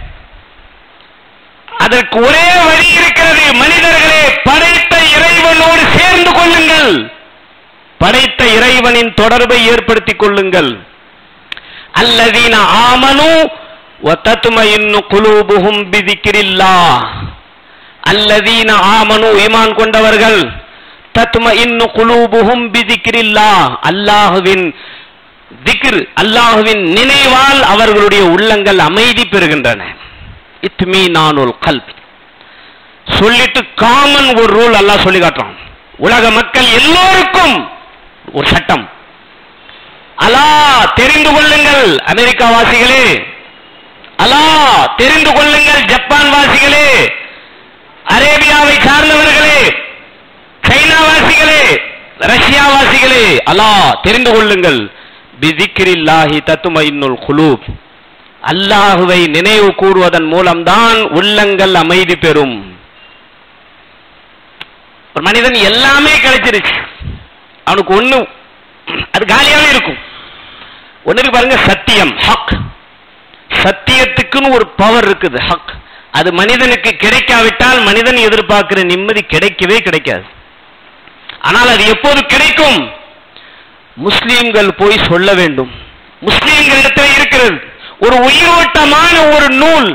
[SPEAKER 1] அதற்கு ஒரே வழி இருக்கிறது மனிதர்களே படைத்த இறைவனோடு சேர்ந்து கொள்ளுங்கள் படைத்த இறைவனின் தொடர்பை ஏற்படுத்திக் கொள்ளுங்கள் அல்லதீன ஆமனு வத்தத்மஇன்னு குலூபுஹும் பிதிக்ரில்லாஹ் அல்லதீன ஆமனு ஈமான் கொண்டவர்கள் தத்மஇன்னு குலூபுஹும் பிதிக்ரில்லாஹ் அல்லாஹ்வின் திக்ர் அல்லாஹ்வின் நினைவால் அவர்களுடைய உள்ளங்கள் அமைதி பெறுகின்றன இத்மீனானுல் கல்ப் சொல்லிட்டு காமன் ஒரு ரூல் அல்லாஹ் சொல்லி காட்டுறான் உலக மக்கள் எல்லோருக்கும் ஒரு சட்டம் அலா தெரிந்து கொள்ளுங்கள் அமெரிக்கா வாசிகளே அலா தெரிந்து கொள்ளுங்கள் ஜப்பான் வாசிகளே அரேபியாவை சார்ந்தவர்களே சைனா வாசிகளே ரஷ்யா வாசிகளே அலா தெரிந்து கொள்ளுங்கள் பிதிக்கிரில்லாஹி தத்துமையினுள் குலூப் அல்லாஹுவை நினைவு கூறுவதன் மூலம்தான் உள்ளங்கள் அமைதி பெறும் ஒரு மனிதன் எல்லாமே கிடைச்சிருச்சு அவனுக்கு ஒண்ணு அது காலியாவே இருக்கும் ஒண்ணு இருக்கு பாருங்க சத்தியம் ஹக் சத்தியத்துக்குன்னு ஒரு பவர் இருக்குது ஹக் அது மனிதனுக்கு கிடைக்காவிட்டால் மனிதன் எதிர்பார்க்கிற நிம்மதி கிடைக்கவே கிடைக்காது ஆனால் அது எப்போது கிடைக்கும் முஸ்லிம்கள் போய் சொல்ல வேண்டும் முஸ்லிம்களிடத்தில் இருக்கிறது ஒரு உயிரோட்டமான ஒரு நூல்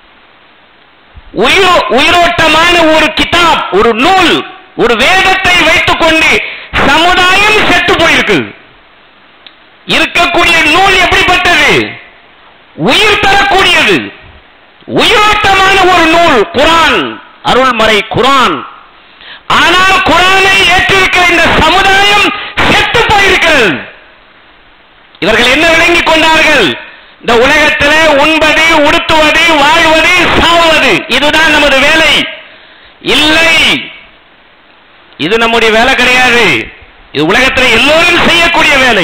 [SPEAKER 1] உயிரோ உயிரோட்டமான ஒரு கிதாப் ஒரு நூல் ஒரு வேதத்தை வைத்துக் கொண்டு சமுதாயம் செத்து போயிருக்கு இருக்கக்கூடிய நூல் எப்படிப்பட்டது உயிர் தரக்கூடியது உயிரோட்டமான ஒரு நூல் குரான் அருள்மறை குரான் ஆனால் குரானை ஏற்றிருக்கிற இந்த சமுதாயம் செத்து போயிருக்கிறது இவர்கள் என்ன விளங்கிக் கொண்டார்கள் இந்த உலகத்தில் உண்பது உடுத்துவது வாழ்வது சாவது இதுதான் நமது வேலை இல்லை இது நம்முடைய வேலை கிடையாது இது உலகத்தில் எல்லோரும் செய்யக்கூடிய வேலை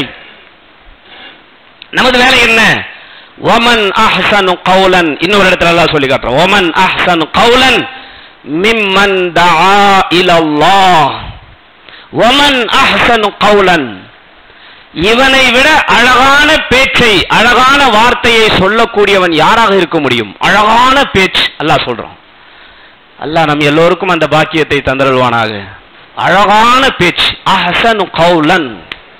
[SPEAKER 1] நமது வேலை என்ன ஒமன் அஹ்சனு கௌலன் இன்னொரு இடத்துல எல்லாம் சொல்லி காட்டுறோம் ஒமன் அஹ்சனு கௌலன் மிம்மன் தஆ இலல்லாஹ் ஒமன் அஹ்சனு கௌலன் இவனை விட அழகான பேச்சை அழகான வார்த்தையை சொல்லக்கூடியவன் யாராக இருக்க முடியும் அழகான பேச்சு அல்லாஹ் சொல்றான் அல்லாஹ் நம் எல்லோருக்கும் அந்த பாக்கியத்தை தந்தருள்வானாக அழகான பேச்சு அஹசனு கௌலன்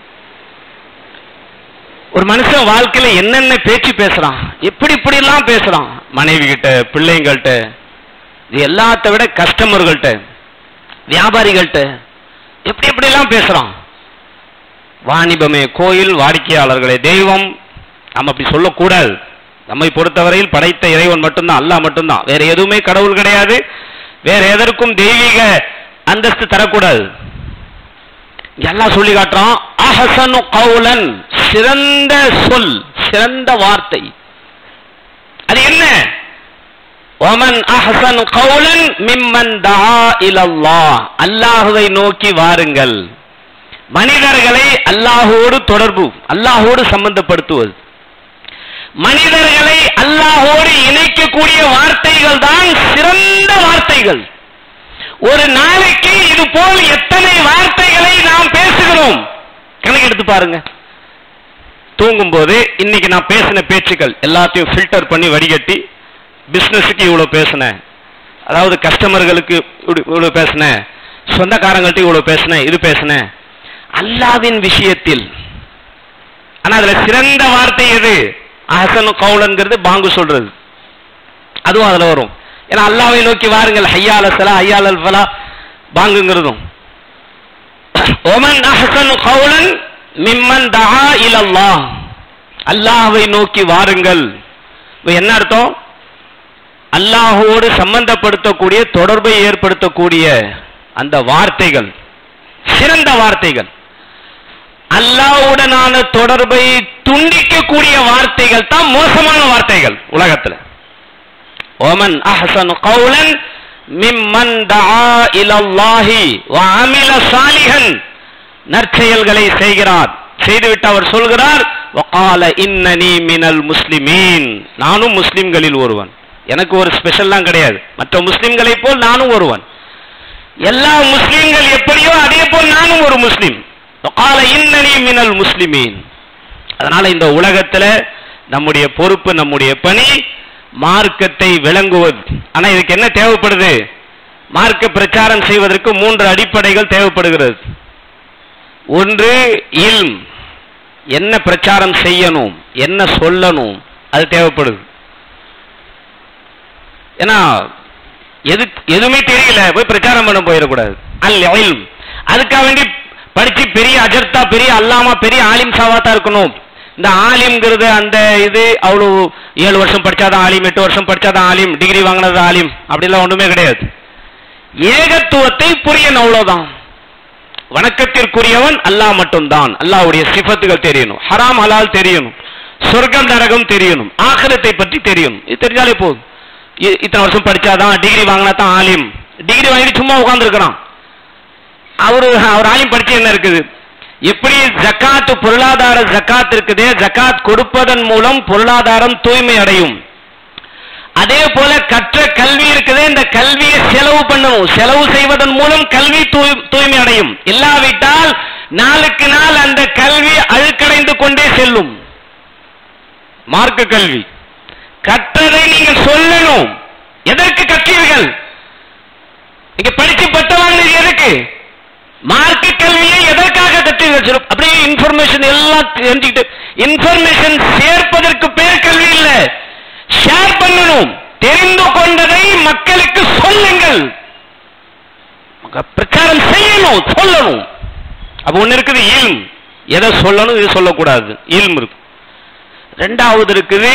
[SPEAKER 1] ஒரு மனுஷன் வாழ்க்கையில என்னென்ன பேச்சு பேசுறான் எப்படி இப்படி எல்லாம் பேசுறான் மனைவி கிட்ட பிள்ளைங்கள்ட்ட இது எல்லாத்த விட கஸ்டமர்கள்ட்ட வியாபாரிகள்ட்ட எப்படி எப்படி எல்லாம் பேசுறான் வாணிபமே கோயில் வாடிக்கையாளர்களே தெய்வம் நம்ம அப்படி சொல்லக்கூடாது நம்மை பொறுத்தவரையில் படைத்த இறைவன் மட்டும்தான் அல்லாஹ் மட்டும்தான் வேற எதுவுமே கடவுள் கிடையாது வேற எதற்கும் தெய்வீக அந்தஸ்து தரக்கூடாது எல்லாம் சொல்லி காட்டுறான் அஹசனு கௌலன் சிறந்த சொல் சிறந்த வார்த்தை அது என்ன ஒமன் அஹசனு கௌலன் மிம்மன் தஆ இலல்லாஹ் அல்லாஹுவை நோக்கி வாருங்கள் மனிதர்களை அல்லாஹோடு தொடர்பு அல்லாஹோடு சம்பந்தப்படுத்துவது மனிதர்களை அல்லாஹோடு இணைக்கக்கூடிய வார்த்தைகள் தான் சிறந்த வார்த்தைகள் ஒரு நாளைக்கு இது போல் எத்தனை வார்த்தைகளை நாம் பேசுகிறோம் கணக்கு எடுத்து பாருங்க தூங்கும் போது இன்னைக்கு நான் பேசின பேச்சுக்கள் எல்லாத்தையும் ஃபில்டர் பண்ணி வடிகட்டி பிசினஸுக்கு இவ்வளவு பேசினேன் அதாவது கஸ்டமர்களுக்கு இப்படி இவ்வளவு பேசினேன் சொந்தக்காரங்கள்ட்ட இவ்வளவு பேசினேன் இது பேசினேன் அல்லாவின் விஷயத்தில் ஆனா அதுல சிறந்த வார்த்தை எது அஹசனு கவுலன்கிறது பாங்கு சொல்றது அதுவும் அதுல வரும் ஏன்னா அல்லாவை நோக்கி வாருங்கள் ஹையால சலா ஹையால் அல் ஃபலா பாங்குங்கிறதும் ஒமன் அஹசனு கவுலன் மிம்மன் தஆ இலல்லாஹ் அல்லாஹ்வை நோக்கி வாருங்கள் இப்ப என்ன அர்த்தம் அல்லாஹோடு சம்பந்தப்படுத்தக்கூடிய தொடர்பை ஏற்படுத்தக்கூடிய அந்த வார்த்தைகள் சிறந்த வார்த்தைகள் அல்லாஹ்வுடனான தொடர்பை துண்டிக்கக்கூடிய வார்த்தைகள் தான் மோசமான வார்த்தைகள் உலகத்துல ஓமன் அஹ்சனு கௌலன் மிம்மன் தஆ இலல்லாஹி வ அமில சாலிஹன் நற்செயல்களை செய்கிறார் செய்துவிட்டு அவர் சொல்கிறார் வகால இன்னனி மினல் முஸ்லிமீன் நானும் முஸ்லிம்களில் ஒருவன் எனக்கு ஒரு ஸ்பெஷல்லாம் கிடையாது மற்ற முஸ்லிம்களை போல் நானும் ஒருவன் எல்லா முஸ்லிம்கள் எப்படியோ அதே போல் நானும் ஒரு முஸ்லிம் வகால இன்னனி மினல் முஸ்லிமீன் அதனால இந்த உலகத்துல நம்முடைய பொறுப்பு நம்முடைய பணி மார்க்கத்தை விளங்குவது ஆனா இதுக்கு என்ன தேவைப்படுது மார்க்க பிரச்சாரம் செய்வதற்கு மூன்று அடிப்படைகள் தேவைப்படுகிறது ஒன்று இல்ம் என்ன பிரச்சாரம் செய்யணும் என்ன சொல்லணும் அது தேவைப்படுது ஏன்னா எது எதுவுமே தெரியல போய் பிரச்சாரம் பண்ண போயிடக்கூடாது அல் இல்ம் அதுக்காக வேண்டி படிச்சு பெரிய அஜர்த்தா பெரிய அல்லாமா பெரிய ஆலிம் சாவாத்தா இருக்கணும் இந்த ஆலிம்ங்கிறது அந்த இது அவ்வளவு ஏழு வருஷம் படிச்சாதான் ஆலிம் எட்டு வருஷம் படிச்சாதான் ஆலிம் டிகிரி வாங்கினது ஆலிம் அப்படிலாம் ஒண்ணுமே கிடையாது ஏகத்துவத்தை புரியணும் அவ்வளவுதான் வணக்கத்திற்குரியவன் அல்லாஹ் மட்டும்தான் அல்லாஹ்வுடைய சிஃபத்துகள் தெரியணும் ஹராம் ஹலால் தெரியணும் சொர்க்கம் நரகம் தெரியணும் ஆகிரத்தை பற்றி தெரியணும் இது தெரிஞ்சாலே போதும் இ- இத்தனை வருஷம் படிச்சாதான் டிகிரி வாங்கினா தான் ஆலிம் டிகிரி வாங்கிட்டு சும்மா உட்கார்ந்துருக்கிறான் அவரு அவர் ஆலிம் படிச்சு என்ன இருக்குது எப்படி ஜக்காத் பொருளாதார ஜக்காத் இருக்குதே ஜக்காத் கொடுப்பதன் மூலம் பொருளாதாரம் தூய்மை அடையும் அதே போல கற்ற கல்வி இருக்குதே இந்த கல்வியை செலவு பண்ணணும் செலவு செய்வதன் மூலம் கல்வி தூய்- தூய்மை அடையும் இல்லாவிட்டால் நாளுக்கு நாள் அந்த கல்வி அழுக்கடைந்து கொண்டே செல்லும் மார்க்க கல்வி கற்றதை நீங்க சொல்லணும் எதற்கு கற்றீர்கள் நீங்க படிச்சு பட்ட வாங்கினது எதுக்கு மார்க்க கல்வியை எதற்காக கற்றீர்கள் சொல்லு. அப்படியே இன்ஃபர்மேஷன் எல்லாம் தெரிஞ்சுக்கிட்டு இன்ஃபர்மேஷன் சேர்ப்பதற்கு பேர் கல்வி இல்ல ஷேர் பண்ணணும் தெரிந்து கொண்டதை மக்களுக்கு சொல்லுங்கள் மக்க- பிரச்சாரம் செய்யணும் சொல்லணும் அப்ப ஒண்ணு இருக்குது இல்ம் எதை சொல்லணும் இது சொல்லக்கூடாது இல்ம் இருக்கு ரெண்டாவது இருக்குது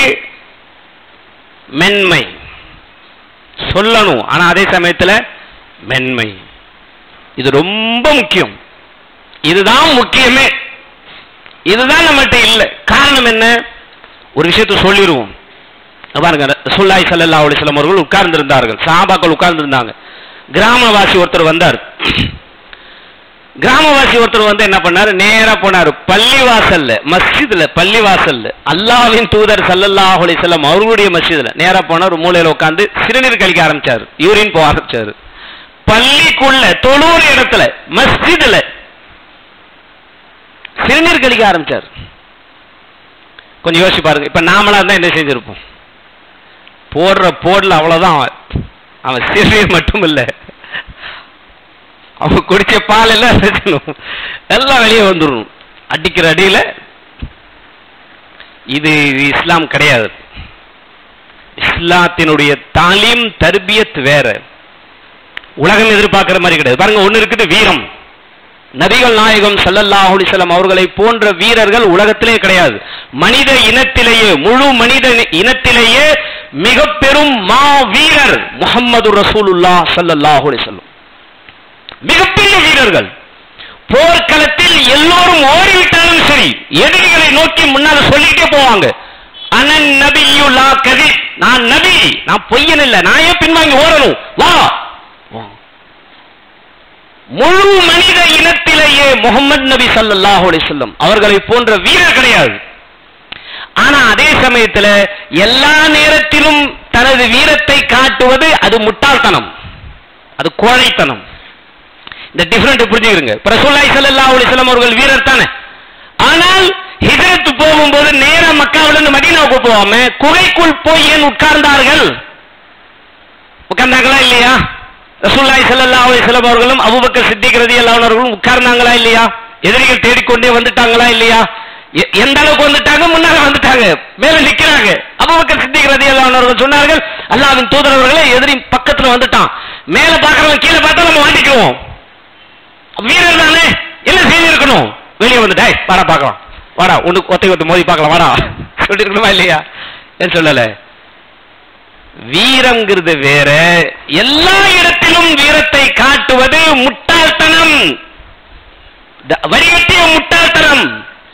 [SPEAKER 1] மென்மை சொல்லணும் ஆனா அதே சமயத்துல மென்மை இது ரொம்ப முக்கியம் இதுதான் முக்கியமே இதுதான் நம்மகிட்ட இல்லை காரணம் என்ன ஒரு விஷயத்தை சொல்லிடுவோம் இங்க பாருங்க ரசூலுல்லாஹி ஸல்லல்லாஹு அலைஹி வஸல்லம் அவர்கள் உட்கார்ந்திருந்தார்கள் சஹாபாக்கள் உட்கார்ந்திருந்தாங்க கிராமவாசி ஒருத்தர் வந்தார் கிராமவாசி ஒருத்தர் வந்து என்ன பண்ணாரு நேரா போனாரு பள்ளிவாசல்ல மஸ்ஜித்ல பள்ளிவாசல்ல அல்லாஹ்வின் தூதர் ஸல்லல்லாஹு அலைஹி வஸல்லம் அவர்களுடைய மஸ்ஜித்ல நேரா போனார் மூலையில உட்கார்ந்து சிறுநீர் கழிக்க ஆரம்பிச்சாரு யூரின் போக ஆரம்பிச்சாரு பள்ளிக்குள்ள தொழுவுற இடத்துல மஸ்ஜித்ல சிறுநீர் கழிக்க ஆரம்பிச்சார் கொஞ்சம் யோசிச்சு பாருங்க இப்ப நாமளா இருந்தா என்ன செஞ்சிருப்போம் போடுற போடல அவ்வளவுதான் அவன். அவன் சிறுநீர் மட்டும் இல்ல அவன் குடிச்ச பால் எல்லாம் இருக்கணும் எல்லாம் வெளியே வந்துடணும் அடிக்கிற அடியில இது இது இஸ்லாம் கிடையாது இஸ்லாத்தினுடைய தாலீம் தர்பியத் வேற உலகம் எதிர்பார்க்கிற மாதிரி கிடையாது பாருங்க ஒண்ணு இருக்குது வீரம் நபிகள் நாயகம் ஸல்லல்லாஹு அலைஹி வஸல்லம் அவர்களை போன்ற வீரர்கள் உலகத்திலே கிடையாது மனித இனத்திலேயே முழு மனித இனத்திலேயே மிக பெரும் மா வீரர் முஹம்மது ரசூலுல்லாஹ் ஸல்லல்லாஹு அலைஹி வஸல்லம் மிகப்பெரிய வீரர்கள் போர்க்களத்தில் எல்லோரும் ஓடிவிட்டாலும் சரி எதிரிகளை நோக்கி முன்னால சொல்லிட்டே போவாங்க அனன் நபியு லா கதி நான் நபி நான் பொய்யன் இல்ல நான் ஏன் பின்வாங்கி ஓடணும் வா வா. முழு மனித இனத்திலேயே முகமது நபி ஸல்லல்லாஹு அலைஹி வஸல்லம் அவர்களை போன்ற வீரர் கிடையாது ஆனா அதே சமயத்துல எல்லா நேரத்திலும் தனது வீரத்தை காட்டுவது அது முட்டாள்தனம் அது கோழைத்தனம் இந்த டிஃபரெண்ட் புரிஞ்சுக்கிறங்க இப்ப ரசூலுல்லாஹி ஸல்லல்லாஹு அலைஹி வஸல்லம் அவர்கள் வீரர் தானே ஆனால் ஹிஜ்ரத் போகும்போது நேரா மக்காவில இருந்து மதீனாவுக்கு போகாம குகைக்குள் போய் ஏன் உட்கார்ந்தார்கள் உட்கார்ந்தாங்களா இல்லையா ரசூலுல்லாஹி ஸல்லல்லாஹு அலைஹி வஸல்லம் அவர்களும் அபூபக்கர் சித்திக் ரலியல்லாஹு அன்ஹு அவர்களும் உட்கார்ந்தாங்களா இல்லையா எதிரிகள் தேடிக்கொண்டே வந்துட்டாங்களா இல்லையா எ- எந்த அளவுக்கு வந்துட்டாங்க முன்னால வந்துட்டாங்க மேல நிக்கிறாங்க அபூபக்கர் சித்திக் ரலியல்லாஹு அன்ஹு அவர்கள் சொன்னார்கள் அல்லாஹ்வின் தூதர் அவர்களே எதிரி பக்கத்துல வந்துட்டான் மேல பாக்குறவன் கீழே பார்த்தா நம்ம வாண்டிக்குவோம் வீரர் தானே என்ன செய்திருக்கணும் வெளியே வந்துட்டா வாடா பார்க்கலாம் வாடா ஒண்ணு ஒத்தை ஒத்து மோதி பார்க்கலாம் வாடா சொல்லிருக்கணுமா இல்லையா ஏன் சொல்லல வீரம்ங்கிறது வேற எல்லா இடத்திலும் வீரத்தை காட்டுவது முட்டாள்தனம் த- வடிகட்டிய முட்டாள்தனம்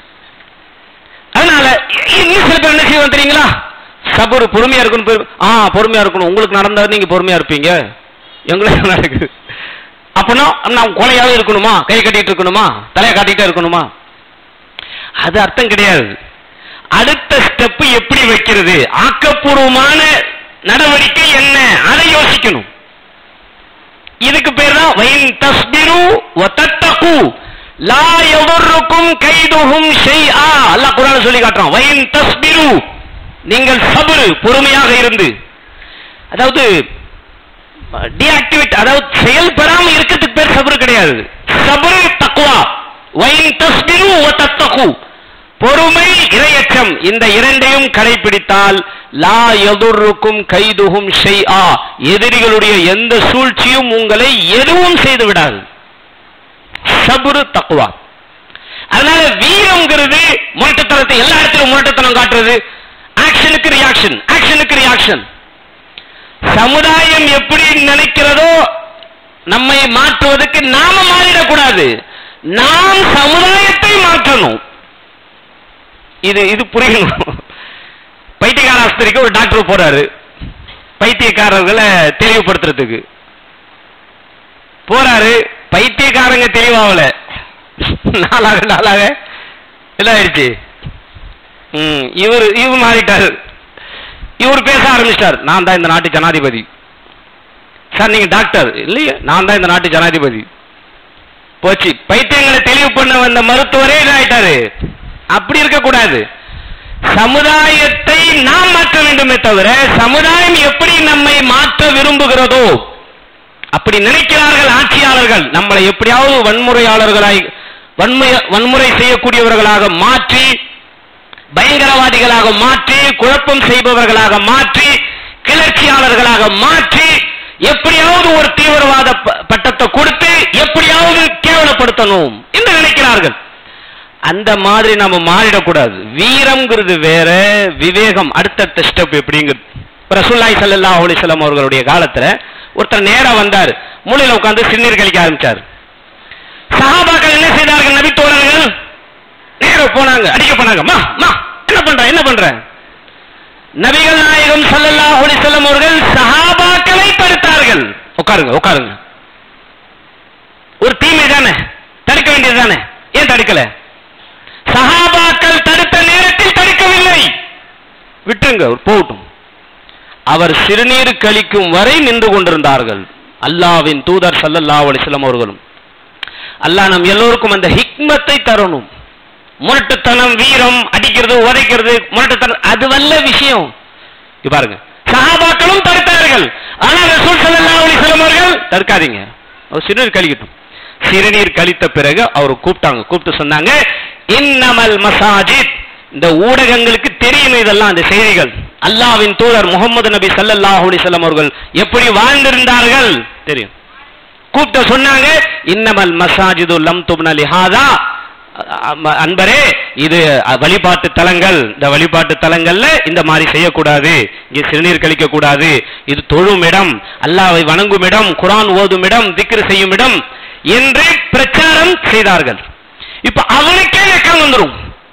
[SPEAKER 1] அதனால இ- இன்னும் சில பேர் என்ன செய்வாங்க தெரியுங்களா சபுரு பொறுமையா இருக்கணும் பொறு- ஆ பொறுமையா இருக்கணும் உங்களுக்கு நடந்தா நீங்க பொறுமையா இருப்பீங்க எங்களுக்கு நடக்குது அப்பனா நான் கொலையாவே இருக்கணுமா கை கட்டிட்டு இருக்கணுமா தலையை காட்டிட்டே இருக்கணுமா அது அர்த்தம் கிடையாது அடுத்த ஸ்டெப் எப்படி வைக்கிறது ஆக்கப்பூர்வமான நடவடிக்கை என்ன அதை யோசிக்கணும் இதுக்கு பேர் தான் வைன் தஸ்பிரு வதத்தகு லா யதுர்ருக்கும் கைதுஹும் ஷைஆ அல்லாஹ் குர்ஆன்ல சொல்லி காட்டுறான் வைன் தஸ்பிரு நீங்கள் சபுரு பொறுமையாக இருந்து அதாவது டிஆக்டிவேட் அதாவது செயல்படாம இருக்கிறதுக்கு பேர் சபுரு கிடையாது சபுரு தக்வா வைன் தஸ்பிரு வதத்தகு பொறுமை இரையச்சம் இந்த இரண்டையும் கடைபிடித்தால் லா யதுர்ருக்கும் கைதுஹும் ஷைஆ எதிரிகளுடைய எந்த சூழ்ச்சியும் உங்களை எதுவும் செய்து விடாது சபுரு தக்குவா அதனால வீரம்ங்கிறது முரட்டுத்தனத்தை எல்லா இடத்திலும் முரட்டுத்தனம் காட்டுறது ஆக்ஷனுக்கு ரியாக்ஷன் ஆக்ஷனுக்கு ரியாக்ஷன் சமுதாயம் எப்படி நினைக்கிறதோ நம்மை மாற்றுவதற்கு நாம மாறிடக்கூடாது நாம் சமுதாயத்தை மாற்றணும் இது இது புரியணும் பைத்தியக்கார ஆஸ்பத்திரிக்கு ஒரு டாக்டர் போறாரு பைத்தியக்காரர்களை தெளிவுபடுத்துறதுக்கு போறாரு பைத்தியக்காரங்க தெளிவாகல நாளாக நாளாக என்ன ஆயிடுச்சு ம், இவர் இவர் மாறிட்டாரு இவர் பேச ஆரம்பிச்சிட்டார் நான் தான் இந்த நாட்டு ஜனாதிபதி சார் நீங்க டாக்டர் இல்லையே நான் தான் இந்த நாட்டு ஜனாதிபதி போச்சு பைத்தியங்களை தெளிவு பண்ண வந்த மருத்துவரே இதாயிட்டாரு அப்படி இருக்கக்கூடாது சமுதாயத்தை நாம் மாற்ற வேண்டுமே தவிர சமுதாயம் எப்படி நம்மை மாற்ற விரும்புகிறதோ அப்படி நினைக்கிறார்கள் ஆட்சியாளர்கள் நம்மளை எப்படியாவது வன்முறையாளர்களாய் வன்முறை வன்முறை செய்யக்கூடியவர்களாக மாற்றி பயங்கரவாதிகளாக மாற்றி குழப்பம் செய்பவர்களாக மாற்றி கிளர்ச்சியாளர்களாக மாற்றி எப்படியாவது ஒரு தீவிரவாத ப- பட்டத்தை கொடுத்து எப்படியாவது கேவலப்படுத்தணும் என்று நினைக்கிறார்கள் அந்த மாதிரி நம்ம மாறிடக்கூடாது வீரம்ங்கிறது வேற விவேகம் அடுத்தடுத்த ஸ்டெப் எப்படிங்கிறது இப்ப ரசூலுல்லாஹி ஸல்லல்லாஹு அலைஹி வஸல்லம் அவர்களுடைய காலத்துல ஒருத்தர் நேரா வந்தார் மூலையில உட்கார்ந்து சிறுநீர் கழிக்க ஆரம்பிச்சார் சஹாபாக்கள் என்ன செய்தார்கள் நபி தோழர்கள் நேரா போனாங்க அடிக்க போனாங்க மா மா என்ன பண்ற என்ன பண்ற நபிகள் நாயகம் ஸல்லல்லாஹு அலைஹி வஸல்லம் அவர்கள் சஹாபாக்களை தடுத்தார்கள் உட்காருங்க உட்காருங்க ஒரு தீமை தானே தடுக்க வேண்டியது தானே ஏன் தடுக்கல சஹாபாக்கள் தடுத்த நேரத்தில் தடுக்கவில்லை விட்டுருங்க போகட்டும் அவர் சிறுநீர் கழிக்கும் வரை நின்று கொண்டிருந்தார்கள் அல்லாவின் தூதர் ஸல்லல்லாஹு அலைஹி வஸல்லம் அவர்களும் அல்லாஹ் நம் எல்லோருக்கும் அந்த ஹிக்மத்தை தரணும் முரட்டுத்தனம் வீரம் அடிக்கிறது உதைக்கிறது முரட்டுத்தனம் அது வல்ல விஷயம் இங்க பாருங்க சஹாபாக்களும் தடுத்தார்கள் ஆனா ரசூல் ஸல்லல்லாஹு அலைஹி வஸல்லம் அவர்கள் தடுக்காதீங்க அவர் சிறுநீர் கழிக்கட்டும் சிறுநீர் கழித்த பிறகு அவர் கூப்பிட்டாங்க கூப்பிட்டு சொன்னாங்க இன்னமல் மசாஜித் இந்த ஊடகங்களுக்கு தெரியும் இதெல்லாம் அந்த செய்திகள் அல்லாஹ்வின் தூதர் முகமது நபி ஸல்லல்லாஹு அலைஹி வஸல்லம் அவர்கள் எப்படி வாழ்ந்திருந்தார்கள் தெரியும் கூப்பிட்டு சொன்னாங்க இன்னமல் மசாஜிது லம் துப்ன லிஹாதா அ- அன்பரே இது அ, வழிபாட்டு தலங்கள் இந்த வழிபாட்டு தலங்கள்ல இந்த மாதிரி செய்யக்கூடாது இங்கே சிறுநீர் கழிக்க கூடாது இது தொழும் இடம் அல்லாஹ்வை வணங்கும் இடம் குர்ஆன் ஓதும் இடம் திக்ர் செய்யும் இடம் என்று பிரச்சாரம் செய்தார்கள் இப்ப அவனுக்கே வெக்கம் வந்துரும்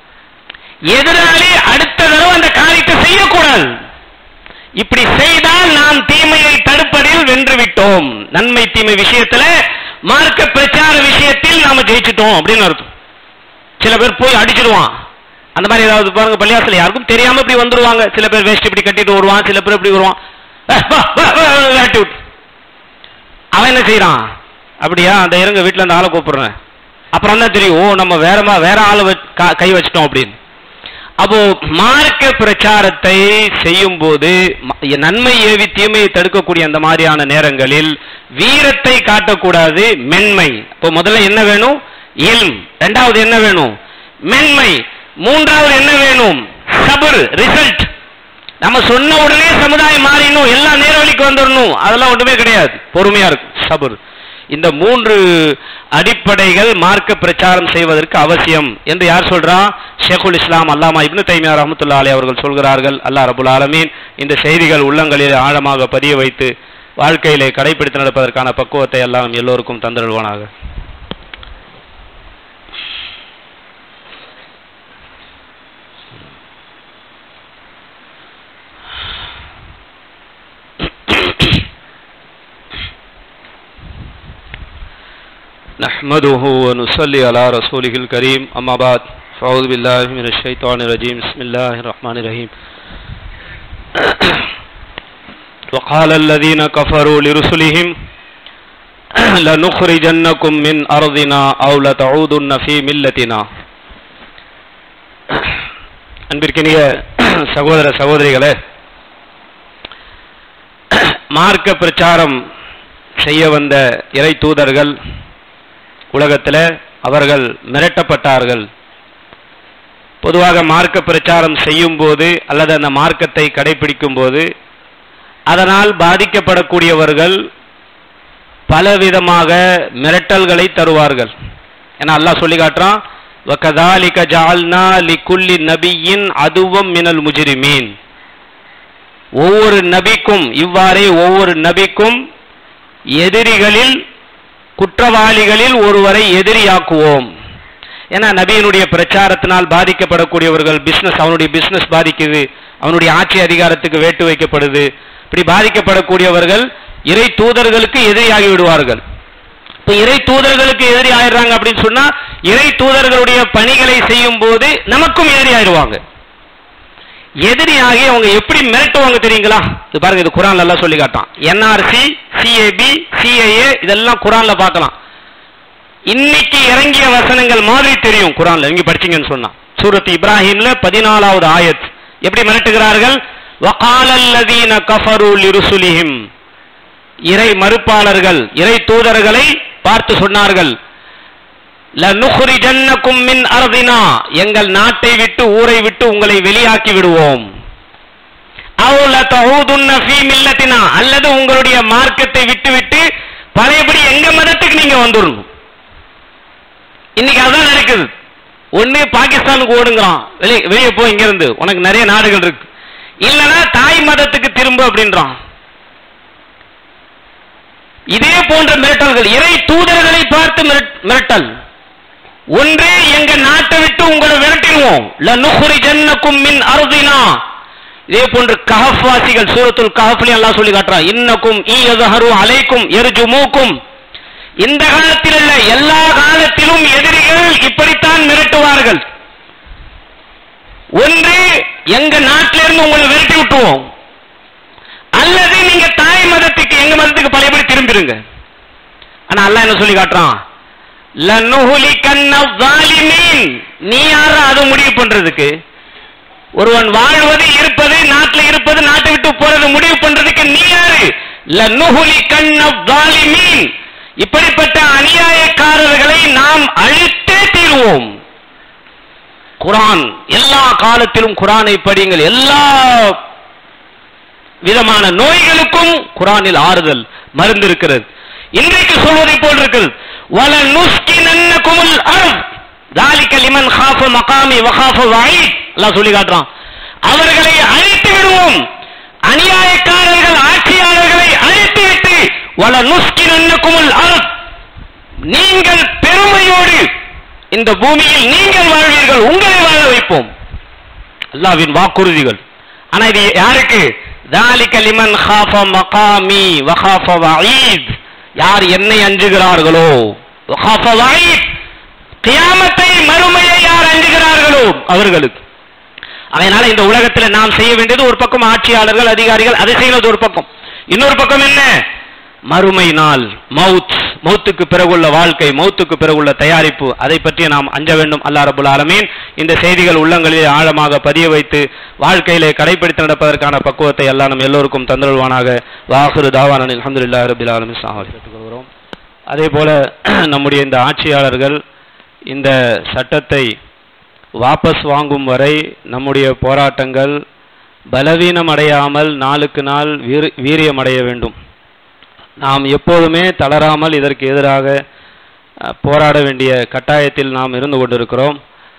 [SPEAKER 1] எதிராளி அடுத்த தடவை அந்த காரியத்தை செய்யக்கூடாது இப்படி செய்தால் நாம் தீமையை தடுப்பதில் வென்று விட்டோம் நன்மை தீமை விஷயத்துல மார்க்க பிரச்சார விஷயத்தில் நாம ஜெயிச்சிட்டோம் அப்படின்னு அர்த்தம் சில பேர் போய் அடிச்சிடுவான் அந்த மாதிரி ஏதாவது பாருங்க பள்ளியாசல யாருக்கும் தெரியாம இப்படி வந்துருவாங்க சில பேர் வேஸ்ட் இப்படி கட்டிட்டு வருவான் சில பேர் இப்படி வருவான் அஹ், வா, வா, வா, வா, விரட்டி விட்டு. அவன் என்ன செய்யறான் அப்படியா அந்த இருங்க வீட்டுல அந்த ஆளை கூப்பிடுறேன் அப்புறம் தான் தெரியும் ஓ நம்ம வேறமா வேற ஆளை வச்சு- கா- கை வச்சிட்டோம் அப்படின்னு அப்போ மார்க்க பிரச்சாரத்தை செய்யும் போது ம- நன்மை ஏவி தீமையை தடுக்கக்கூடிய அந்த மாதிரியான நேரங்களில் வீரத்தை காட்டக்கூடாது மென்மை இப்போ முதல்ல என்ன வேணும் இல்ம் ரெண்டாவது என்ன வேணும் மென்மை மூன்றாவது என்ன வேணும் சபர் ரிசல்ட் நம்ம சொன்ன உடனே சமுதாயம் மாறிடணும் எல்லாம் நேர்வழிக்கு வந்துடணும் அதெல்லாம் ஒண்ணுமே கிடையாது பொறுமையா இருக்கும் சபர் இந்த மூன்று அடிப்படைகள் மார்க்க பிரச்சாரம் செய்வதற்கு அவசியம் என்று யார் சொல்றா ஷேகுல் இஸ்லாம் அல்லாமா இப்னு தைமியா ரஹமத்துல்லா அலி அவர்கள் சொல்கிறார்கள் அல்லாஹ் ரபுல் ஆலமீன் இந்த செய்திகள் உள்ளங்களில் ஆழமாக பதிய வைத்து வாழ்க்கையிலே கடைபிடித்து நடப்பதற்கான பக்குவத்தை எல்லாம் எல்லோருக்கும் தந்திருவானாக نحمده ونصلي على رسوله الكريم أما بعد فأعوذ بالله من الشيطان الرجيم بسم الله الرحمن الرحيم وقال الذين كفروا لرسلهم لنخرجنكم من أرضنا أو لتعودن في ملتنا அன்பிற்கினிய சகோதர சகோதரிகளே மார்க்க பிரச்சாரம் செய்ய வந்த இறை தூதர்கள் உலகத்தில் அவர்கள் மிரட்டப்பட்டார்கள் பொதுவாக மார்க்க பிரச்சாரம் செய்யும் போது அல்லது அந்த மார்க்கத்தை கடைபிடிக்கும் போது அதனால் பாதிக்கப்படக்கூடியவர்கள் பலவிதமாக மிரட்டல்களை தருவார்கள் ஏன்னா அல்லாஹ் சொல்லி காட்டுறான் وَكَذَلِكَ جَعَلْنَا لِكُلِّ نَبِيٍّ عَدُوًّا مِنَ الْمُجْرِمِينَ ஒவ்வொரு நபிக்கும் இவ்வாறே ஒவ்வொரு நபிக்கும் எதிரிகளில் குற்றவாளிகளில் ஒருவரை எதிரியாக்குவோம் ஏன்னா நபியினுடைய பிரச்சாரத்தினால் பாதிக்கப்படக்கூடியவர்கள் பிசினஸ் அவனுடைய பிசினஸ் பாதிக்குது அவனுடைய ஆட்சி அதிகாரத்துக்கு வேட்டு வைக்கப்படுது இப்படி பாதிக்கப்படக்கூடியவர்கள் இறை தூதர்களுக்கு எதிரியாகி விடுவார்கள் இப்ப இறை தூதர்களுக்கு எதிரி ஆயிடுறாங்க அப்படின்னு சொன்னா இறை தூதர்களுடைய பணிகளை செய்யும் போது நமக்கும் எதிரி ஆயிடுவாங்க எதிரியாகி அவங்க எப்படி மிரட்டுவாங்க தெரியுங்களா இது பாருங்க இது குரான்ல எல்லாம் சொல்லி காட்டான் என்ஆர்சி சிஏபி சிஏஏ இதெல்லாம் குரான்ல பார்க்கலாம் இன்னைக்கு இறங்கிய வசனங்கள் மாதிரி தெரியும் குரான்ல இங்க படிச்சீங்கன்னு சொன்னா சூரத் இப்ராஹிம்ல பதினாலாவது ஆயத் எப்படி மிரட்டுகிறார்கள் வகாலல்லதீன கஃபரு லிருசுலிஹிம் இறை மறுப்பாளர்கள் இறை தூதர்களை பார்த்து சொன்னார்கள் லனுஹ்ரிஜன்னகும் மின் அர்தினா எங்கள் நாட்டை விட்டு ஊரை விட்டு உங்களை வெளியாக்கி விடுவோம் அவ் லதஊதுன்ன ஃபீ மில்லத்தினா அல்லது உங்களுடைய மார்க்கத்தை விட்டுவிட்டு பழையபடி எங்க மதத்துக்கு நீங்க வந்துடணும் இன்னைக்கு அதான் நடக்குது ஒண்ணு பாகிஸ்தானுக்கு ஓடுங்கிறான் வெளியே வெளியே போ இங்க இருந்து உனக்கு நிறைய நாடுகள் இருக்கு இல்லனா தாய் மதத்துக்கு திரும்ப அப்படின்றான் இதே போன்ற மிரட்டல்கள் இறை தூதர்களை பார்த்து மிரட்- மிரட்டல் ஒன்று எங்க நாட்டை விட்டு உங்களை விரட்டிடுவோம் லனுஹ்ரிஜன்னகும் மின் அர்தினா இதே போன்று கஹஃப் வாசிகள் சூரத்துல் கஹஃப்ல எல்லாம் சொல்லி காட்டுறான் இன்னக்கும் ஈ யظஹரு அலைக்கும் எர்ஜுமூக்கும் இந்த காலத்தில் அல்ல எல்லா காலத்திலும் எதிரிகள் இப்படித்தான் மிரட்டுவார்கள் ஒன்று எங்க நாட்டிலிருந்து உங்களை விரட்டி விட்டுவோம் அல்லது நீங்க தாய் மதத்துக்கு எங்க மதத்துக்கு பழையபடி திரும்பிருங்க ஆனா அல்லாஹ் என்ன சொல்லி காட்டுறான் லனுஹுலிகன்ன ஸாலிமீன் நீ யாரா அது முடிவு பண்றதுக்கு ஒருவன் வாழ்வது இருப்பது நாட்டுல இருப்பது நாட்டை விட்டு போறது முடிவு பண்றதுக்கு நீ யாரு லனுஹுலிகன்ன ஸாலிமீன் இப்படிப்பட்ட அநியாயக்காரர்களை நாம் அழித்தே தீர்வோம் குரான் எல்லா காலத்திலும் குரானை படியுங்கள் எல்லா விதமான நோய்களுக்கும் குரானில் ஆறுதல் மருந்து இருக்கிறது இன்றைக்கு சொல்வதை போல் இருக்கிறது வல நுஸ்கினன்னகுமுல் அர்த் ذلك لمن خاف مقامي وخاف وعيد அல்லாஹ் சொல்லி காட்டுறான் அவர்களை அழித்து விடுவோம் அநியாயக்காரர்கள் ஆட்சியாளர்களை அழித்து விட்டு வல நுஸ்கினன்னகுமுல் அர்த் நீங்கள் பெருமையோடு இந்த பூமியில் நீங்கள் வாழ்வீர்கள் உங்களை வாழ வைப்போம் அல்லாஹ்வின் வாக்குறுதிகள் ஆனா இது யாருக்கு ذلك لمن خاف مقامي وخاف وعيد யார் என்னை அஞ்சுகிறார்களோ وخاف وعيد கியாமத்தை மறுமையை யார் அஞ்சுகிறார்களோ அவர்களுக்கு அதனால இந்த உலகத்தில் நாம் செய்ய வேண்டியது ஒரு பக்கம் ஆட்சியாளர்கள் அதிகாரிகள் அதை செய்யறது ஒரு பக்கம் இன்னொரு பக்கம் என்ன மறுமை நாள் மவுத் மௌத்துக்கு பிறகுள்ள வாழ்க்கை மௌத்துக்கு பிறகுள்ள தயாரிப்பு அதை பற்றி நாம் அஞ்ச வேண்டும் அல்லாஹ் ரபுல் ஆலமீன் இந்த செய்திகள் உள்ளங்களிலே ஆழமாக பதிய வைத்து வாழ்க்கையிலே கடைபிடித்து நடப்பதற்கான பக்குவத்தை எல்லாம் நம் எல்லோருக்கும் தந்தருள்வானாக வாஹுரு தாவான அலமதுல்லா ரபுல் ஆலமின் வருகிறோம் அதே போல நம்முடைய இந்த ஆட்சியாளர்கள் இந்த சட்டத்தை வாபஸ் வாங்கும் வரை நம்முடைய போராட்டங்கள் பலவீனம் அடையாமல் நாளுக்கு நாள் வீர் வீரியம் அடைய வேண்டும் நாம் எப்போதுமே தளராமல் இதற்கு எதிராக அஹ், போராட வேண்டிய கட்டாயத்தில் நாம் இருந்து கொண்டிருக்கிறோம்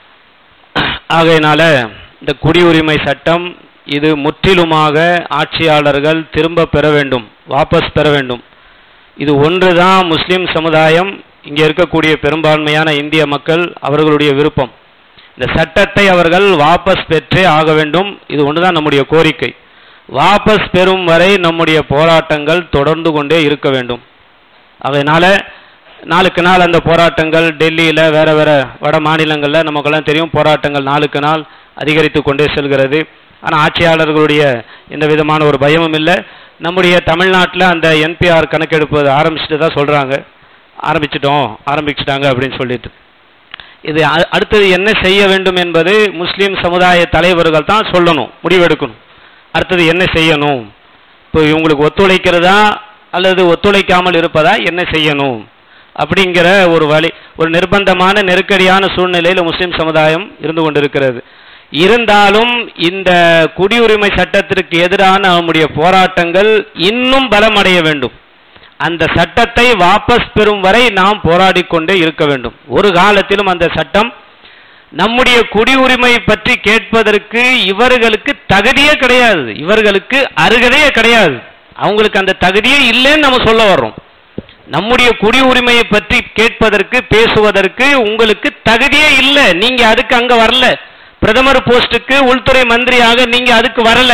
[SPEAKER 1] ஆகையினால இந்த குடியுரிமை சட்டம் இது முற்றிலுமாக ஆட்சியாளர்கள் திரும்ப பெற வேண்டும் வாபஸ் பெற வேண்டும் இது ஒன்றுதான் முஸ்லிம் சமுதாயம் இங்கே இருக்கக்கூடிய பெரும்பான்மையான இந்திய மக்கள் அவர்களுடைய விருப்பம் இந்த சட்டத்தை அவர்கள் வாபஸ் பெற்றே ஆக வேண்டும் இது ஒன்றுதான் நம்முடைய கோரிக்கை வாபஸ் பெறும் வரை நம்முடைய போராட்டங்கள் தொடர்ந்து கொண்டே இருக்க வேண்டும் அதனால நாளுக்கு நாள் அந்த போராட்டங்கள் டெல்லியில் வேற வேற வட மாநிலங்களில் நமக்கெல்லாம் தெரியும் போராட்டங்கள் நாளுக்கு நாள் அதிகரித்து கொண்டே செல்கிறது ஆனால் ஆட்சியாளர்களுடைய எந்த விதமான ஒரு பயமும் இல்லை நம்முடைய தமிழ்நாட்டில் அந்த என்பிஆர் கணக்கெடுப்பு ஆரம்பிச்சுட்டு தான் சொல்கிறாங்க ஆரம்பிச்சிட்டோம் ஆரம்பிச்சிட்டாங்க அப்படின்னு சொல்லிட்டு இது அ- அடுத்தது என்ன செய்ய வேண்டும் என்பது முஸ்லிம் சமுதாய தலைவர்கள் தான் சொல்லணும் முடிவெடுக்கணும் அடுத்தது என்ன செய்யணும் இப்போ இவங்களுக்கு ஒத்துழைக்கிறதா அல்லது ஒத்துழைக்காமல் இருப்பதா என்ன செய்யணும் அப்படிங்கிற ஒரு வழி ஒரு நிர்பந்தமான நெருக்கடியான சூழ்நிலையில் முஸ்லிம் சமுதாயம் இருந்து கொண்டிருக்கிறது இருந்தாலும் இந்த குடியுரிமை சட்டத்திற்கு எதிரான நம்முடைய போராட்டங்கள் இன்னும் பலமடைய வேண்டும் அந்த சட்டத்தை வாபஸ் பெறும் வரை நாம் போராடிக் கொண்டே இருக்க வேண்டும் ஒரு காலத்திலும் அந்த சட்டம் நம்முடைய குடியுரிமை பற்றி கேட்பதற்கு இவர்களுக்கு தகுதியே கிடையாது இவர்களுக்கு அருகதையே கிடையாது அவங்களுக்கு அந்த தகுதியே இல்லைன்னு நம்ம சொல்ல வர்றோம் நம்முடைய குடியுரிமையை பற்றி கேட்பதற்கு பேசுவதற்கு உங்களுக்கு தகுதியே இல்லை நீங்க அதுக்கு அங்க வரல பிரதமர் போஸ்டுக்கு உள்துறை மந்திரியாக நீங்க அதுக்கு வரல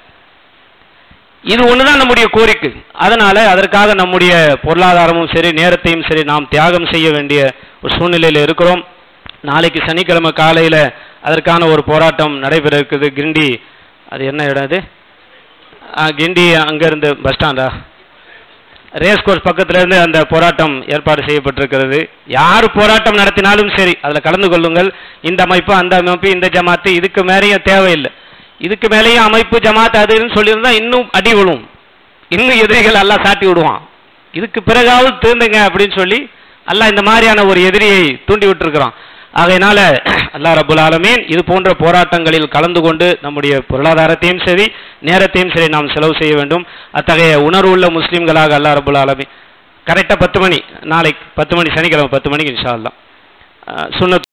[SPEAKER 1] இது ஒண்ணுதான் நம்முடைய கோரிக்கை அதனால அதற்காக நம்முடைய பொருளாதாரமும் சரி நேரத்தையும் சரி நாம் தியாகம் செய்ய வேண்டிய ஒரு சூழ்நிலையில் இருக்கிறோம் நாளைக்கு சனிக்கிழமை காலையில அதற்கான ஒரு போராட்டம் நடைபெற இருக்குது கிண்டி அது என்ன இடம் அது ஆ, கிண்டி அங்கிருந்து பஸ் ஸ்டாண்டா ரேஸ் கோர்ஸ் பக்கத்துல இருந்து அந்த போராட்டம் ஏற்பாடு செய்யப்பட்டிருக்கிறது யார் போராட்டம் நடத்தினாலும் சரி அதில் கலந்து கொள்ளுங்கள் இந்த அமைப்பு அந்த அமைப்பு இந்த ஜமாத்து இதுக்கு மேலேயும் தேவையில்லை இதுக்கு மேலேயும் அமைப்பு ஜமாத் அதுன்னு சொல்லியிருந்தா இன்னும் அடி விழும் இன்னும் எதிரிகள் எல்லாம் சாட்டி விடுவான் இதுக்கு பிறகாவது திருந்துங்க அப்படின்னு சொல்லி அல்லாஹ் இந்த மாதிரியான ஒரு எதிரியை தூண்டி விட்டுருக்கிறான் ஆகையினால அல்லாஹ் ரபுல் ஆலமீன் இது போன்ற போராட்டங்களில் கலந்து கொண்டு நம்முடைய பொருளாதாரத்தையும் சரி நேரத்தையும் சரி நாம் செலவு செய்ய வேண்டும் அத்தகைய உணர்வுள்ள முஸ்லிம்களாக அல்லாஹ் ரபுல் ஆலமீன் கரெக்டாக பத்து மணி நாளைக்கு பத்து மணி சனிக்கிழமை பத்து மணிக்கு இன்ஷா அல்லாஹ் அஹ் சுன்னத்